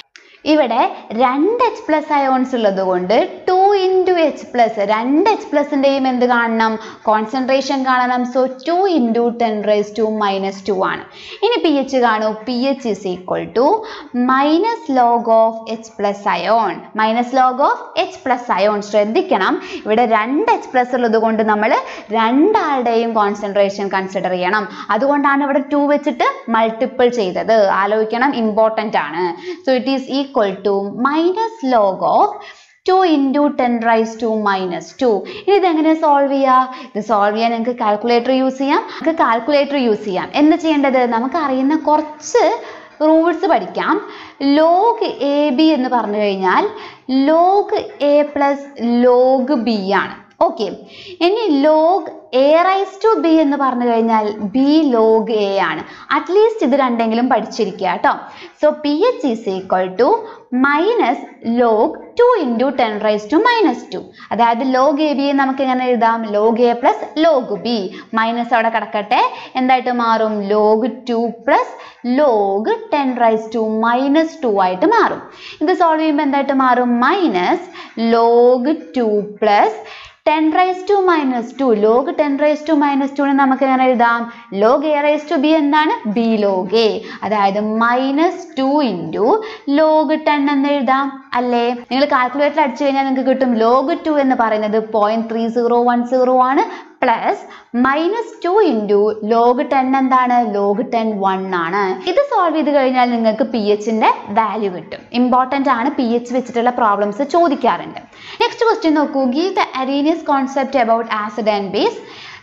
ഇവിടെ രണ്ട് എച്ച് പ്ലസ് അയോൺസ് ഉള്ളത് കൊണ്ട് ടു ഇൻറ്റു എച്ച് പ്ലസ് രണ്ട് എച്ച് പ്ലസിൻ്റെയും എന്ത് കാണണം കോൺസെൻട്രേഷൻ കാണണം so two into ten raise to minus two ആണ് ഇനി പി എച്ച് കാണൂ P H is equal to minus log of H plus ion minus log of H plus ion ശ്രദ്ധിക്കണം ഇവിടെ രണ്ട് എച്ച് പ്ലസ് ഉള്ളത് കൊണ്ട് നമ്മൾ രണ്ടാളുടെയും കോൺസെൻട്രേഷൻ കൺസിഡർ ചെയ്യണം അതുകൊണ്ടാണ് ഇവിടെ ടു വെച്ചിട്ട് മൾട്ടിപ്പിൾ ചെയ്തത് ആലോചിക്കണം ഇമ്പോർട്ടൻ്റ് ആണ് so it is equal to minus log of two into ten raise to minus two ഇനി ഇതെങ്ങനെ സോൾവ് ചെയ്യുക ഇത് സോൾവ് ചെയ്യാൻ നിങ്ങൾക്ക് കാൽക്കുലേറ്റർ യൂസ് ചെയ്യാം നമുക്ക് കാൽക്കുലേറ്റർ യൂസ് ചെയ്യാം എന്ത് ചെയ്യേണ്ടത് നമുക്ക് അറിയുന്ന കുറച്ച് റൂൾസ് പഠിക്കാം ലോഗ് എ ബി എന്ന് പറഞ്ഞു കഴിഞ്ഞാൽ log A plus log B ആണ് ഓക്കെ ഇനി log A raise to B എന്ന് പറഞ്ഞു കഴിഞ്ഞാൽ ബി ലോഗ് എ ആണ് അറ്റ്ലീസ്റ്റ് ഇത് രണ്ടെങ്കിലും പഠിച്ചിരിക്കുക കേട്ടോ so P H is equal to minus log two into ten raise to minus two അതായത് ലോഗ് എ ബിയെ നമുക്ക് എങ്ങനെ എഴുതാം log A plus log B minus അവിടെ കിടക്കട്ടെ എന്തായിട്ട് മാറും log two plus log ten raise to minus to ആയിട്ട് മാറും ഇത് സോൾവ് ചെയ്യുമ്പോൾ എന്തായിട്ട് മാറും minus log two plus ten raise to minus two log ten raise to minus ടുവിന് നമുക്ക് എങ്ങനെ എഴുതാം log A raise to B എന്താണ് ബി ലോഗ് എ അതായത് minus two into log ten എന്ന് എഴുതാം അല്ലേ നിങ്ങൾ കാൽക്കുലേറ്റർ അടിച്ചു കഴിഞ്ഞാൽ നിങ്ങൾക്ക് കിട്ടും ലോഗ് ടു എന്ന് പറയുന്നത് point three zero one zero ആണ് plus minus two into log ten എന്താണ് ലോഗ് ടെൻ വൺ ആണ് ഇത് സോൾവ് ചെയ്ത് കഴിഞ്ഞാൽ നിങ്ങൾക്ക് പി എച്ചിന്റെ വാല്യൂ കിട്ടും ഇമ്പോർട്ടൻ്റ് ആണ് പി എച്ച് വെച്ചിട്ടുള്ള പ്രോബ്ലംസ് ചോദിക്കാറുണ്ട് നെക്സ്റ്റ് ക്വസ്റ്റ്യൻ നോക്കൂ give the Arrhenius concept about acid and base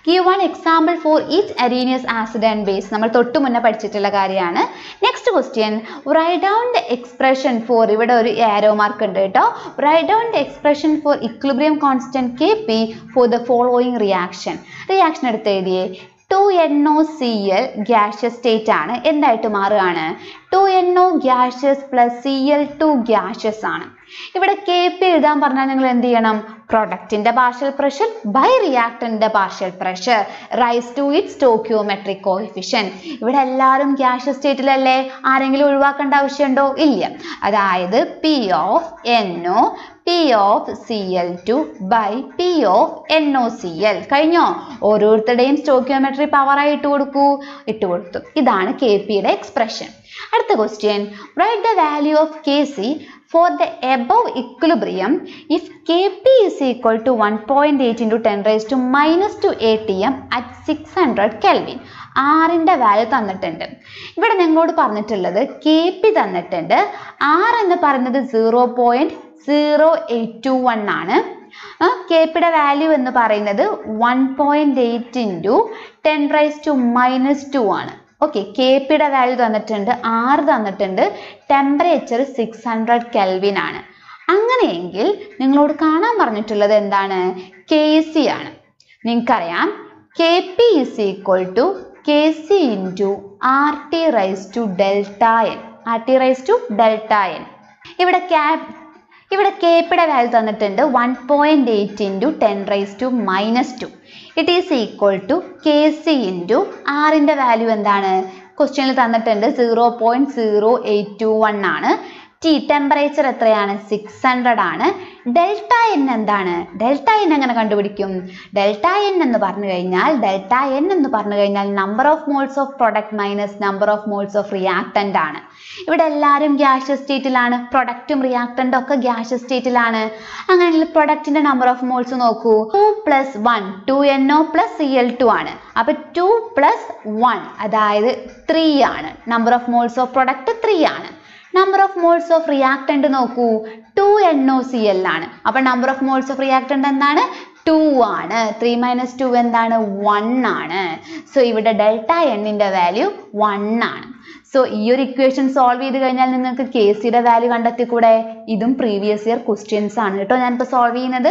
give one example for each Arrhenius acid and base നമ്മൾ തൊട്ട് മുന്നേ പഠിച്ചിട്ടുള്ള കാര്യമാണ് next question write down the expression for ഇവിടെ ഒരു ആരോ മാർക്ക് ഉണ്ട് കേട്ടോ right down the expression for equilibrium constant K P for the following reaction reaction എടുത്ത് എഴുതിയേ two N O C L gaseous state ആണ് എന്തായിട്ട് മാറുകയാണ് two N O gaseous plus C L two gaseous ആണ് ഇവിടെ K P എഴുതാൻ പറഞ്ഞാൽ നിങ്ങൾ എന്ത് ചെയ്യണം പ്രൊഡക്റ്റിന്റെ പാർഷ്യൽ പ്രഷർ ബൈ റിയാക്ടന്റിന്റെ partial pressure raise to it stoichiometric coefficient ഇവിടെ എല്ലാവരും ഗ്യാഷ്യസ് സ്റ്റേറ്റിലല്ലേ ആരെങ്കിലും ഒഴിവാക്കേണ്ട ആവശ്യമുണ്ടോ ഇല്ല അതായത് P of N O P of C L two by P of N O C L കഴിഞ്ഞോ ഓരോരുത്തരുടെയും സ്റ്റോക്യോമെട്രി പവറായി ഇട്ട് കൊടുക്കൂ ഇട്ട് കൊടുത്തു ഇതാണ് കെ പിയുടെ എക്സ്പ്രഷൻ അടുത്ത question write the value of K C for the above equilibrium if Kp is equal to 1.8 into 10 raised to minus 2 atm at 600 Kelvin ആറിൻ്റെ വാല്യൂ തന്നിട്ടുണ്ട് ഇവിടെ നിങ്ങളോട് പറഞ്ഞിട്ടുള്ളത് കെ പി തന്നിട്ടുണ്ട് ആർ എന്ന് പറയുന്നത് zero point zero eight two one ആണ് K പിയുടെ വാല്യൂ എന്ന് പറയുന്നത് one point eight into ten raise to minus two ആണ് ഓക്കെ കെ പിയുടെ വാല്യൂ തന്നിട്ടുണ്ട് ആറ് തന്നിട്ടുണ്ട് ടെമ്പറേച്ചർ സിക്സ് ഹൺഡ്രഡ് കെൽവിൻ ആണ് അങ്ങനെയെങ്കിൽ നിങ്ങളോട് കാണാൻ പറഞ്ഞിട്ടുള്ളത് എന്താണ് കെ സി ആണ് നിങ്ങൾക്കറിയാം K P is equal to K C into R T raise to delta N R T raise to delta N ഇവിടെ ക്യാപ് ഇവിടെ കെ പിയുടെ വാല്യൂ തന്നിട്ടുണ്ട് one point eight into ten raise to minus two it is equal to K C into ആറിൻ്റെ value എന്താണ് ക്വസ്റ്റ്യനിൽ തന്നിട്ടുണ്ട് zero point zero eight two one ആണ് T temperature എത്രയാണ് സിക്സ് ഹൺഡ്രഡ് ആണ് ഡെൽറ്റ എൻ എന്താണ് ഡെൽറ്റ എൻ എങ്ങനെ കണ്ടുപിടിക്കും ഡെൽറ്റ എൻ എന്ന് പറഞ്ഞു കഴിഞ്ഞാൽ ഡെൽറ്റ എൻ എന്ന് പറഞ്ഞു കഴിഞ്ഞാൽ number of moles of product minus number of moles of reactant ആണ് ഇവിടെ എല്ലാവരും ഗ്യാഷ്യസ് സ്റ്റേറ്റിലാണ് പ്രൊഡക്റ്റും റിയാക്ടൻ്റും ഒക്കെ ഗ്യാഷ്യസ് സ്റ്റേറ്റിലാണ് അങ്ങനെയെങ്കിൽ പ്രൊഡക്റ്റിന്റെ നമ്പർ ഓഫ് മോൾസ് നോക്കൂ two plus one two N O plus C L two ആണ് അപ്പൊ ടു പ്ലസ് വൺ അതായത് ത്രീ ആണ് number of moles of product three ആണ് number of moles of reactant നോക്കൂ two N O C L ആണ് അപ്പൊ number of moles of reactant എന്താണ് two ആണ് ത്രീ മൈനസ് ടു എന്താണ് വൺ ആണ് സോ ഇവിടെ ഡെൽറ്റ എന്നിന്റെ വാല്യൂ വൺ ആണ് സോ ഈ ഒരു ഇക്വേഷൻ സോൾവ് ചെയ്ത് കഴിഞ്ഞാൽ നിങ്ങൾക്ക് കെ സിയുടെ വാല്യൂ കണ്ടെത്തിക്കൂടെ ഇതും പ്രീവിയസ് ഇയർ ക്വസ്റ്റ്യൻസ് ആണ് കേട്ടോ ഞാനിപ്പോൾ സോൾവ് ചെയ്യുന്നത്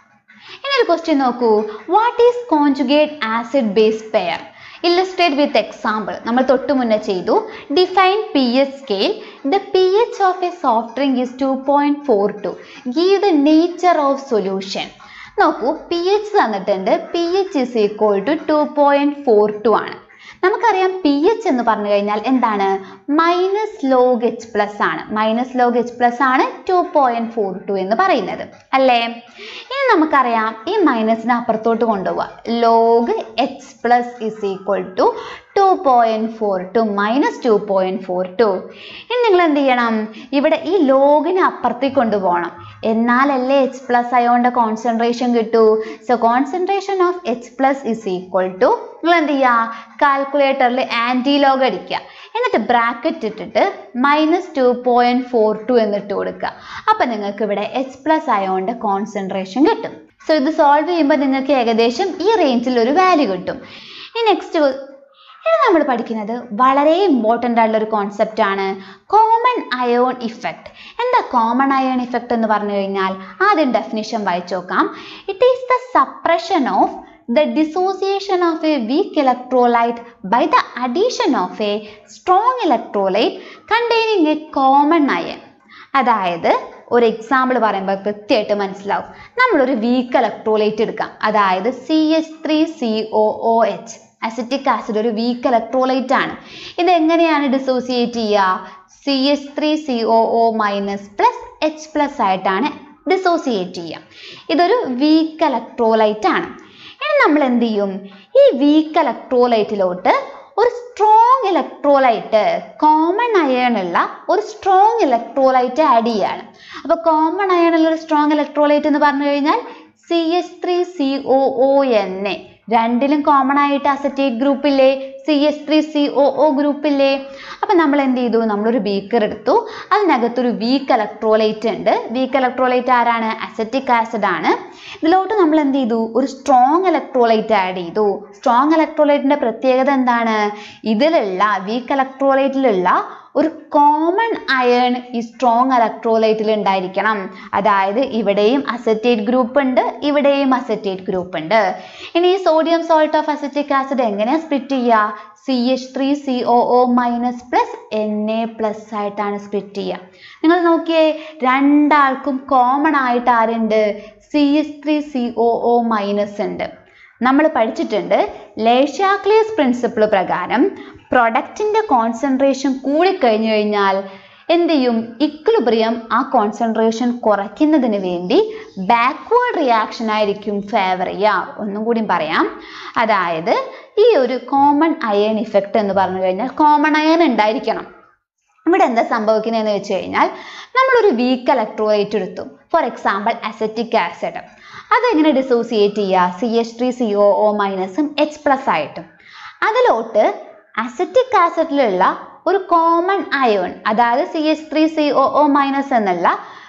ഇനി ഒരു ക്വസ്റ്റ്യൻ നോക്കൂ what is conjugate acid base pair illustrate with example നമ്മൾ തൊട്ട് മുന്നേ ചെയ്തു define P H scale the P H of a soft drink is two point four two give the nature of solution നോക്കൂ P H തന്നിട്ടുണ്ട് P H is equal to two point four two ആണ് നമുക്കറിയാം P H എന്ന് പറഞ്ഞു കഴിഞ്ഞാൽ എന്താണ് minus log H plus ആണ് minus log H plus ആണ് ടു പോയിന്റ് ഫോർ ടു എന്ന് പറയുന്നത് അല്ലേ ഇനി നമുക്കറിയാം ഈ മൈനസിനെ അപ്പുറത്തോട്ട് കൊണ്ടുപോവാം log H plus is equal to two point four two minus two point four two ഇനി നിങ്ങൾ എന്ത് ചെയ്യണം ഇവിടെ ഈ ലോഗിനെ അപ്പുറത്തേക്ക് കൊണ്ടുപോകണം എന്നാലല്ലേ എച്ച് പ്ലസ് അയോണ്ട് കോൺസെൻട്രേഷൻ കിട്ടൂ so concentration of H plus is equal to നിങ്ങൾ എന്ത് ചെയ്യുക കാൽക്കുലേറ്ററിൽ ആൻറ്റി ലോഗ് അടിക്കുക എന്നിട്ട് ബ്രാക്കറ്റ് ഇട്ടിട്ട് minus two point four two എന്നിട്ട് കൊടുക്കുക അപ്പം നിങ്ങൾക്ക് ഇവിടെ എച്ച് പ്ലസ് അയോണ്ട് കോൺസെൻട്രേഷൻ കിട്ടും സോ ഇത് സോൾവ് ചെയ്യുമ്പോൾ നിങ്ങൾക്ക് ഏകദേശം ഈ റേഞ്ചിൽ ഒരു വാല്യൂ കിട്ടും ഇനി നെക്സ്റ്റ് ഇനി നമ്മൾ പഠിക്കുന്നത് വളരെ ഇമ്പോർട്ടൻ്റ് ആയിട്ടുള്ള ഒരു കോൺസെപ്റ്റ് ആണ് കോമൺ അയോൺ ഇഫക്റ്റ് എന്താ കോമൺ അയോൺ ഇഫക്റ്റ് എന്ന് പറഞ്ഞു കഴിഞ്ഞാൽ ആദ്യം ഡെഫിനിഷൻ വായിച്ചു നോക്കാം it is the suppression of the dissociation of a weak electrolyte by the addition of a strong electrolyte containing a common ion അതായത് ഒരു എക്സാമ്പിൾ പറയുമ്പോൾ കൃത്യമായിട്ട് മനസ്സിലാവും നമ്മളൊരു വീക്ക് ഇലക്ട്രോലൈറ്റ് എടുക്കാം അതായത് C H three C O O H acetic acid ഒരു weak electrolyte ആണ് ഇത് എങ്ങനെയാണ് ഡിസോസിയേറ്റ് ചെയ്യുക C H three C O O minus plus H plus ആയിട്ടാണ് ഡിസോസിയേറ്റ് ചെയ്യുക ഇതൊരു വീക്ക് ഇലക്ട്രോലൈറ്റ് ആണ് ഇനി നമ്മൾ എന്ത് ചെയ്യും ഈ വീക്ക് ഇലക്ട്രോലൈറ്റിലോട്ട് ഒരു സ്ട്രോങ് ഇലക്ട്രോലൈറ്റ് കോമൺ അയൺ ഉള്ള ഒരു സ്ട്രോങ് ഇലക്ട്രോലൈറ്റ് ആഡ് ചെയ്യാണ് അപ്പോൾ കോമൺ അയൺ ഉള്ള ഒരു സ്ട്രോങ് ഇലക്ട്രോലൈറ്റ് എന്ന് പറഞ്ഞു കഴിഞ്ഞാൽ C H three C O O N A രണ്ടിലും കോമൺ ആയിട്ട് അസറ്റേറ്റ് ഗ്രൂപ്പ് ഇല്ലേ C S three C O O ഗ്രൂപ്പില്ലേ അപ്പം നമ്മൾ എന്ത് ചെയ്തു നമ്മളൊരു ബീക്കർ എടുത്തു അതിനകത്തൊരു വീക്ക് ഇലക്ട്രോലൈറ്റ് ഉണ്ട് വീക്ക് ഇലക്ട്രോലൈറ്റ് ആരാണ് അസറ്റിക് ആസിഡ് ആണ് ഇതിലോട്ട് നമ്മൾ എന്ത് ചെയ്തു ഒരു സ്ട്രോങ് ഇലക്ട്രോലൈറ്റ് ആഡ് ചെയ്തു സ്ട്രോങ് ഇലക്ട്രോലൈറ്റിന്റെ പ്രത്യേകത എന്താണ് ഇതിലുള്ള വീക്ക് ഇലക്ട്രോലൈറ്റിലുള്ള ഒരു കോമൺ അയൺ ഈ സ്ട്രോങ് ഇലക്ട്രോലൈറ്റിൽ ഉണ്ടായിരിക്കണം അതായത് ഇവിടെയും അസറ്റേറ്റ് ഗ്രൂപ്പ് ഉണ്ട് ഇവിടെയും അസറ്റേറ്റ് ഗ്രൂപ്പ് ഉണ്ട് ഇനി ഈ sodium salt of acetic acid എങ്ങനെയാ സ്പ്ലിറ്റ് ചെയ്യുക C H three C O O minus plus N A plus ആയിട്ടാണ് സ്പ്ലിറ്റ് ചെയ്യുക നിങ്ങൾ നോക്കിയേ രണ്ടാൾക്കും കോമൺ ആയിട്ട് ആരുണ്ട് C H three C O O minus ഉണ്ട് നമ്മൾ പഠിച്ചിട്ടുണ്ട് ലേഷ്യാക്ലിയസ് പ്രിൻസിപ്പിൾ പ്രകാരം പ്രൊഡക്റ്റിൻ്റെ കോൺസെൻട്രേഷൻ കൂടിക്കഴിഞ്ഞു കഴിഞ്ഞാൽ എന്ത് ചെയ്യും ഇക്വിലിബ്രിയം ആ കോൺസെൻട്രേഷൻ കുറയ്ക്കുന്നതിന് വേണ്ടി ബാക്ക്വേർഡ് റിയാക്ഷൻ ആയിരിക്കും ഫേവർ ചെയ്യുക ഒന്നും കൂടി പറയാം അതായത് ഈ ഒരു കോമൺ അയൺ ഇഫക്റ്റ് എന്ന് പറഞ്ഞു കഴിഞ്ഞാൽ കോമൺ അയൺ ഉണ്ടായിരിക്കണം ഇവിടെ എന്താ സംഭവിക്കുന്നതെന്ന് വെച്ച് കഴിഞ്ഞാൽ നമ്മളൊരു വീക്ക് ഇലക്ട്രോലൈറ്റ് എടുത്തു ഫോർ എക്സാമ്പിൾ അസറ്റിക് ആസിഡ് അതെങ്ങനെ ഡിസോസിയേറ്റ് ചെയ്യുക C H three C O O മൈനസും എച്ച് പ്ലസ് ആയിട്ടും അതിലോട്ട് അസറ്റിക് ആസിഡിലുള്ള ഒരു കോമൺ അയൺ അതായത് C H three C O O minus എന്നുള്ള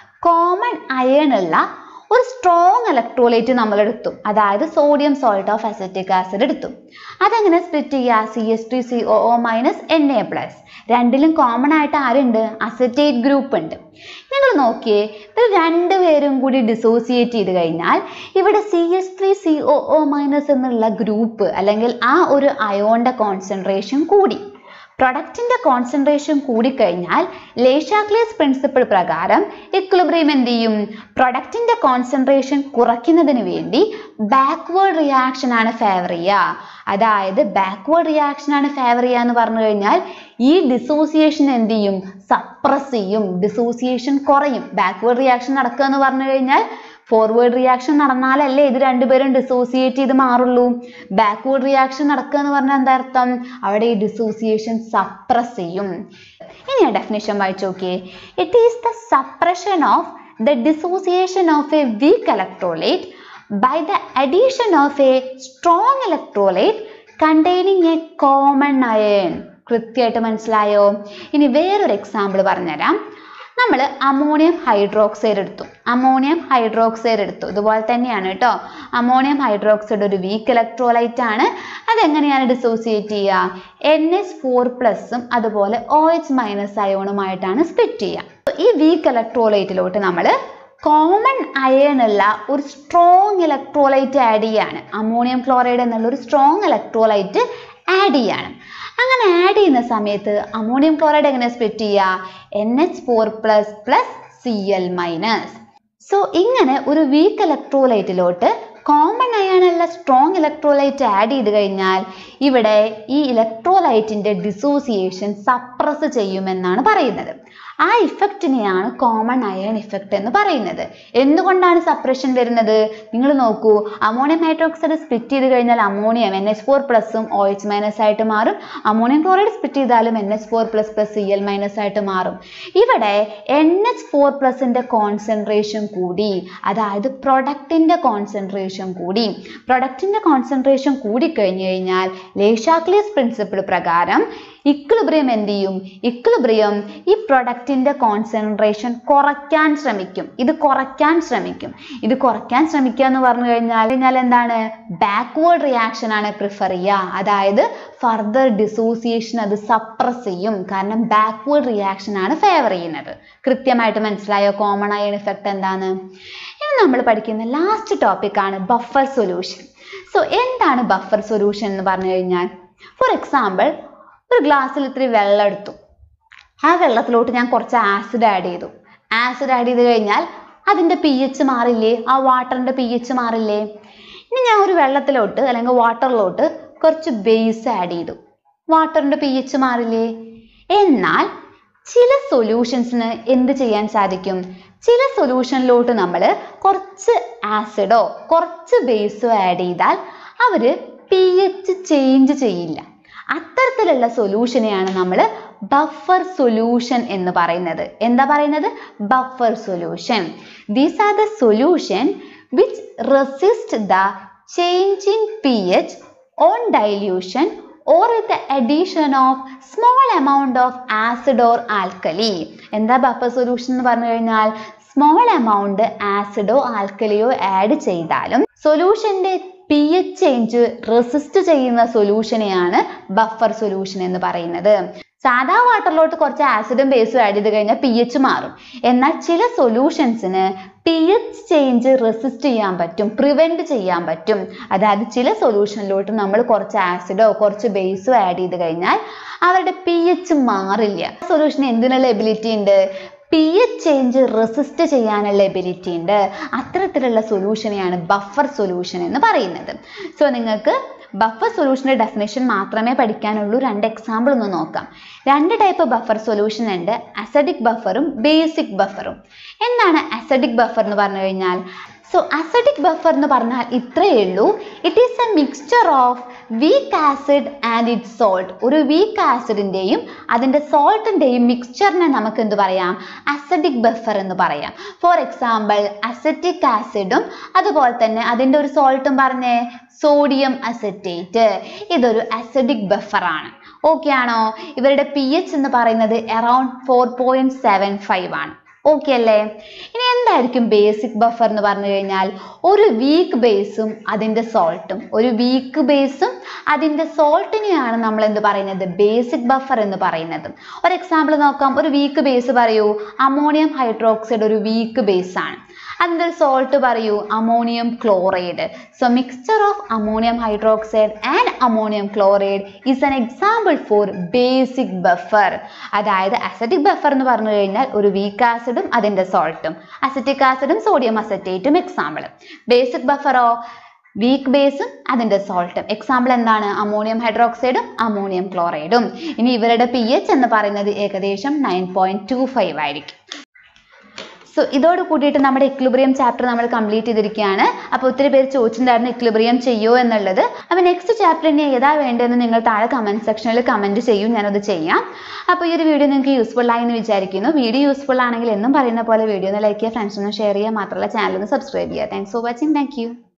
കോമൺ അയൺ ഉള്ള ഒരു സ്ട്രോങ് ഇലക്ട്രോലൈറ്റ് നമ്മൾ എടുത്തു അതായത് sodium salt of acetic acid എടുത്തു അതെങ്ങനെ സ്പ്ലിറ്റ് ചെയ്യുക C S T C O O minus N A plus രണ്ടിലും കോമൺ ആയിട്ട് ആരുണ്ട് അസറ്റേറ്റ് ഗ്രൂപ്പ് ഉണ്ട് നിങ്ങൾ നോക്കിയേ ഇത് രണ്ടുപേരും കൂടി ഡിസോസിയേറ്റ് ചെയ്ത് കഴിഞ്ഞാൽ ഇവിടെ C S three C O O minus എന്നുള്ള ഗ്രൂപ്പ് അല്ലെങ്കിൽ ആ ഒരു അയോണിൻ്റെ കോൺസെൻട്രേഷൻ കൂടി പ്രൊഡക്റ്റിന്റെ കോൺസെൻട്രേഷൻ കൂടിക്കഴിഞ്ഞാൽ ലേഷാക്ലിയസ് പ്രിൻസിപ്പിൾ പ്രകാരം ഇക്വിലിബ്രിയം എന്ത് ചെയ്യും പ്രൊഡക്റ്റിന്റെ കോൺസെൻട്രേഷൻ കുറയ്ക്കുന്നതിന് വേണ്ടി ബാക്ക്വേർഡ് റിയാക്ഷൻ ആണ് ഫേവർ ചെയ്യുക അതായത് ബാക്ക്വേർഡ് റിയാക്ഷൻ ആണ് ഫേവർ ചെയ്യുക എന്ന് പറഞ്ഞു കഴിഞ്ഞാൽ ഈ ഡിസോസിയേഷൻ എന്ത് ചെയ്യും സപ്രസ് ചെയ്യും ഡിസോസിയേഷൻ കുറയും ബാക്ക്വേർഡ് റിയാക്ഷൻ നടക്കുക എന്ന് പറഞ്ഞു കഴിഞ്ഞാൽ ഫോർവേഡ് റിയാക്ഷൻ നടന്നാലല്ലേ ഇത് രണ്ടുപേരും ഡിസോസിയേറ്റ് ചെയ്ത് മാറുള്ളൂ ബാക്ക്വേർഡ് റിയാക്ഷൻ നടക്കുക എന്ന് പറഞ്ഞാൽ എന്താ അർത്ഥം അവിടെ ഈ ഡിസോസിയേഷൻ സപ്രസ് ചെയ്യും ഇനി ഞാൻ ഡെഫിനേഷൻ വായിച്ചു നോക്കിയേ it is the suppression of the dissociation of a weak electrolyte by the addition of a strong electrolyte containing a common ion കൃത്യമായിട്ട് മനസ്സിലായോ ഇനി വേറൊരു എക്സാമ്പിൾ പറഞ്ഞുതരാം നമ്മൾ അമോണിയം ഹൈഡ്രോക്സൈഡ് എടുത്തു അമോണിയം ഹൈഡ്രോക്സൈഡ് എടുത്തു ഇതുപോലെ തന്നെയാണ് കേട്ടോ അമോണിയം ഹൈഡ്രോക്സൈഡ് ഒരു വീക്ക് ഇലക്ട്രോലൈറ്റ് ആണ് അതെങ്ങനെയാണ് ഡിസോസിയേറ്റ് ചെയ്യുക എൻ എച്ച് ഫോർ പ്ലസും അതുപോലെ ഒ എച്ച് മൈനസ് അയോണുമായിട്ടാണ് സ്പ്ലിറ്റ് ചെയ്യുക ഈ വീക്ക് ഇലക്ട്രോലൈറ്റിലോട്ട് നമ്മൾ കോമൺ അയൺ ഉള്ള ഒരു സ്ട്രോങ് ഇലക്ട്രോലൈറ്റ് ആഡ് ചെയ്യാണ് അമോണിയം ക്ലോറൈഡ് എന്നുള്ള ഒരു സ്ട്രോങ് ഇലക്ട്രോലൈറ്റ് ആഡ് ചെയ്യാണ് അങ്ങനെ ആഡ് ചെയ്യുന്ന സമയത്ത് അമോണിയം ക്ലോറൈഡ് എങ്ങനെ സ്പ്ലിറ്റ് ചെയ്യുക N H four plus plus C L minus so ഇങ്ങനെ ഒരു വീക്ക് ഇലക്ട്രോലൈറ്റിലോട്ട് കോമൺ അയാണുള്ള സ്ട്രോങ് ഇലക്ട്രോലൈറ്റ് ആഡ് ചെയ്ത് കഴിഞ്ഞാൽ ഇവിടെ ഈ ഇലക്ട്രോലൈറ്റിന്റെ ഡിസോസിയേഷൻ സപ്രസ് ചെയ്യുമെന്നാണ് പറയുന്നത് ആ ഇഫക്റ്റിനെയാണ് കോമൺ അയൺ ഇഫക്റ്റ് എന്ന് പറയുന്നത് എന്തുകൊണ്ടാണ് സപ്രഷൻ വരുന്നത് നിങ്ങൾ നോക്കൂ അമോണിയം ഹൈഡ്രോക്സൈഡ് സ്പ്ലിറ്റ് ചെയ്ത് കഴിഞ്ഞാൽ അമോണിയം എൻ എച്ച് ഫോർ പ്ലസും ഒ എച്ച് മൈനസ് ആയിട്ട് മാറും അമോണിയം ക്ലോറൈഡ് സ്പ്ലിറ്റ് ചെയ്താലും N H four plus plus C L minus ആയിട്ട് മാറും ഇവിടെ എൻ എച്ച് ഫോർ പ്ലസിന്റെ കോൺസെൻട്രേഷൻ കൂടി അതായത് പ്രൊഡക്റ്റിന്റെ കോൺസെൻട്രേഷൻ കൂടി പ്രൊഡക്റ്റിന്റെ കോൺസെൻട്രേഷൻ കൂടി കഴിഞ്ഞു കഴിഞ്ഞാൽ ലേഷാക്ലിയസ് പ്രിൻസിപ്പിൾ പ്രകാരം ഇക്വിലിബ്രിയം എന്ത് ചെയ്യും ഇക്വിലിബ്രിയം ഈ പ്രൊഡക്റ്റിന്റെ കോൺസെൻട്രേഷൻ കുറയ്ക്കാൻ ശ്രമിക്കും ഇത് കുറയ്ക്കാൻ ശ്രമിക്കും ഇത് കുറയ്ക്കാൻ ശ്രമിക്കുക എന്ന് പറഞ്ഞു കഴിഞ്ഞാൽ കഴിഞ്ഞാൽ എന്താണ് ബാക്ക്വേർഡ് റിയാക്ഷൻ ആണ് പ്രിഫർ ചെയ്യുക അതായത് ഫർദർ ഡിസോസിയേഷൻ അത് സപ്രസ് ചെയ്യും കാരണം ബാക്ക്വേർഡ് റിയാക്ഷൻ ആണ് ഫേവർ ചെയ്യുന്നത് കൃത്യമായിട്ട് മനസ്സിലായോ കോമൺ അയൺ ഇഫക്റ്റ് എന്താണ് ഇനി നമ്മൾ പഠിക്കുന്ന ലാസ്റ്റ് ടോപ്പിക്കാണ് ബഫർ സൊല്യൂഷൻ സോ എന്താണ് ബഫർ സൊല്യൂഷൻ എന്ന് പറഞ്ഞു കഴിഞ്ഞാൽ ഫോർ എക്സാമ്പിൾ ഒരു ഗ്ലാസ്സിൽ ഇത്തിരി വെള്ളം എടുത്തു ആ വെള്ളത്തിലോട്ട് ഞാൻ കുറച്ച് ആസിഡ് ആഡ് ചെയ്തു ആസിഡ് ആഡ് ചെയ്ത് കഴിഞ്ഞാൽ അതിൻ്റെ പി എച്ച് മാറില്ലേ ആ വാട്ടറിൻ്റെ പി എച്ച് മാറില്ലേ ഇനി ഞാൻ ഒരു വെള്ളത്തിലോട്ട് അല്ലെങ്കിൽ വാട്ടറിലോട്ട് കുറച്ച് ബേസ് ആഡ് ചെയ്തു വാട്ടറിൻ്റെ പി എച്ച് മാറില്ലേ എന്നാൽ ചില സൊല്യൂഷൻസിന് എന്ത് ചെയ്യാൻ സാധിക്കും ചില സൊല്യൂഷനിലോട്ട് നമ്മൾ കുറച്ച് ആസിഡോ കുറച്ച് ബേസോ ആഡ് ചെയ്താൽ അവർ പി എച്ച് ചേഞ്ച് ചെയ്യില്ല അത്തരത്തിലുള്ള സൊല്യൂഷനെയാണ് നമ്മൾ ബഫർ സൊല്യൂഷൻ എന്ന് പറയുന്നത് എന്താ പറയുന്നത് buffer solution these are the solution which resist the change in P H on dilution or with the addition of small amount of acid or alkali എന്താ buffer solution എന്ന് പറഞ്ഞു കഴിഞ്ഞാൽ സ്മോൾ എമൗണ്ട് ആസിഡോ ആൽക്കലിയോ ആഡ് ചെയ്താലും സൊല്യൂഷന്റെ P H change resist ചെയ്യുന്ന സൊല്യൂഷനെയാണ് ബഫർ സൊല്യൂഷൻ എന്ന് പറയുന്നത് സാധാ വാട്ടറിലോട്ട് കുറച്ച് ആസിഡും ബേസും ആഡ് ചെയ്ത് കഴിഞ്ഞാൽ പി എച്ച് മാറും എന്നാൽ ചില സൊല്യൂഷൻസിന് പി എച്ച് ചേഞ്ച് റെസിസ്റ്റ് ചെയ്യാൻ പറ്റും പ്രിവെന്റ് ചെയ്യാൻ പറ്റും അതായത് ചില സൊല്യൂഷനിലോട്ട് നമ്മൾ കുറച്ച് ആസിഡോ കുറച്ച് ബേസോ ആഡ് ചെയ്ത് കഴിഞ്ഞാൽ അവരുടെ പി എച്ച് മാറില്ല സൊല്യൂഷന് എന്തിനുള്ള എബിലിറ്റി ഉണ്ട് പി എച്ച് ചേഞ്ച് റെസിസ്റ്റ് ചെയ്യാനുള്ള എബിലിറ്റി ഉണ്ട് അത്തരത്തിലുള്ള സൊല്യൂഷനെയാണ് ബഫർ സൊല്യൂഷൻ എന്ന് പറയുന്നത് സോ നിങ്ങൾക്ക് ബഫർ സൊല്യൂഷൻ്റെ ഡെഫിനേഷൻ മാത്രമേ പഠിക്കാനുള്ളൂ രണ്ട് എക്സാമ്പിൾ ഒന്ന് നോക്കാം രണ്ട് ടൈപ്പ് ബഫർ സൊല്യൂഷൻ ഉണ്ട് അസഡിക് ബഫറും ബേസിക് ബഫറും എന്താണ് അസഡിക് ബഫർ എന്ന് പറഞ്ഞു കഴിഞ്ഞാൽ സോ അസഡിക് ബഫർ എന്ന് പറഞ്ഞാൽ ഇത്രയേ ഉള്ളൂ it is a mixture of weak acid and it salt ഒരു വീക്ക് ആസിഡിൻ്റെയും അതിൻ്റെ സോൾട്ടിൻ്റെയും മിക്സ്ചറിനെ നമുക്ക് എന്ത് പറയാം അസഡിക് ബഫർ എന്ന് പറയാം ഫോർ എക്സാമ്പിൾ അസറ്റിക് ആസിഡും അതുപോലെ തന്നെ അതിൻ്റെ ഒരു സോൾട്ടും പറഞ്ഞേ സോഡിയം അസറ്റേറ്റ് ഇതൊരു അസഡിക് ബഫറാണ് ഓക്കെ ആണോ ഇവരുടെ പി എച്ച് എന്ന് പറയുന്നത് around four point seven five ആണ് ഓക്കെ അല്ലേ ഇനി എന്തായിരിക്കും ബേസിക് ബഫർ എന്ന് പറഞ്ഞു കഴിഞ്ഞാൽ ഒരു വീക്ക് ബേസും അതിൻ്റെ സോൾട്ടും ഒരു വീക്ക് ബേസും അതിൻ്റെ സോൾട്ടിനെയാണ് നമ്മൾ എന്ത് പറയുന്നത് ബേസിക് ബഫർ എന്ന് പറയുന്നത് ഒരു എക്സാമ്പിൾ നോക്കാം ഒരു വീക്ക് ബേസ് പറയൂ അമോണിയം ഹൈഡ്രോക്സൈഡ് ഒരു വീക്ക് ബേസ് ആണ് അതിൻ്റെ ഒരു സോൾട്ട് പറയൂ ammonium chloride so mixture of ammonium hydroxide and ammonium chloride is an example for basic buffer അതായത് അസറ്റിക് ബഫർ എന്ന് പറഞ്ഞു കഴിഞ്ഞാൽ ഒരു വീക്ക് ആസിഡും അതിൻ്റെ സോൾട്ടും അസറ്റിക് ആസിഡും സോഡിയം അസറ്റേറ്റും എക്സാമ്പിൾ ബേസിക് ബഫറോ വീക്ക് ബേസും അതിൻ്റെ സോൾട്ടും എക്സാമ്പിൾ എന്താണ് അമോണിയം ഹൈഡ്രോക്സൈഡും അമോണിയം ക്ലോറൈഡും ഇനി ഇവരുടെ പി എച്ച് എന്ന് പറയുന്നത് ഏകദേശം നയൻ പോയിന്റ് ടു ഫൈവ് ആയിരിക്കും സോ ഇതോട് കൂടിയിട്ട് നമ്മുടെ ഇക്ലിബ്രിയം ചാപ്റ്റർ നമ്മൾ കംപ്ലീറ്റ് ചെയ്തിരിക്കുകയാണ് അപ്പോൾ ഒത്തിരി പേര് ചോദിച്ചിട്ടുണ്ടായിരുന്നു ഇക്ലിബ്രിയം ചെയ്യോ എന്നുള്ളത് അപ്പോൾ നെക്സ്റ്റ് ചാപ്റ്റർ ഇനി ഏതാ വേണ്ടതെന്ന് നിങ്ങൾ താഴെ കമൻറ്റ് സെക്ഷനിൽ കമൻറ്റ് ചെയ്യും ഞാനത് ചെയ്യാം അപ്പോൾ ഈ ഒരു വീഡിയോ നിങ്ങൾക്ക് യൂസ്ഫുൾ ആയി എന്ന് വിചാരിക്കുന്നു വീഡിയോ യൂസ്ഫുൾ ആണെങ്കിൽ എന്നും പറയുന്ന പോലെ വീഡിയോ ഒന്ന് ലൈക്ക് ചെയ്യുക ഫ്രണ്ട്സിനും ഷെയർ ചെയ്യുക മാത്രമല്ല ചാനൽ ഒന്ന് സബ്സ്ക്രൈബ് ചെയ്യുക താങ്ക്സ് ഫോർ വാച്ചിങ് താങ്ക്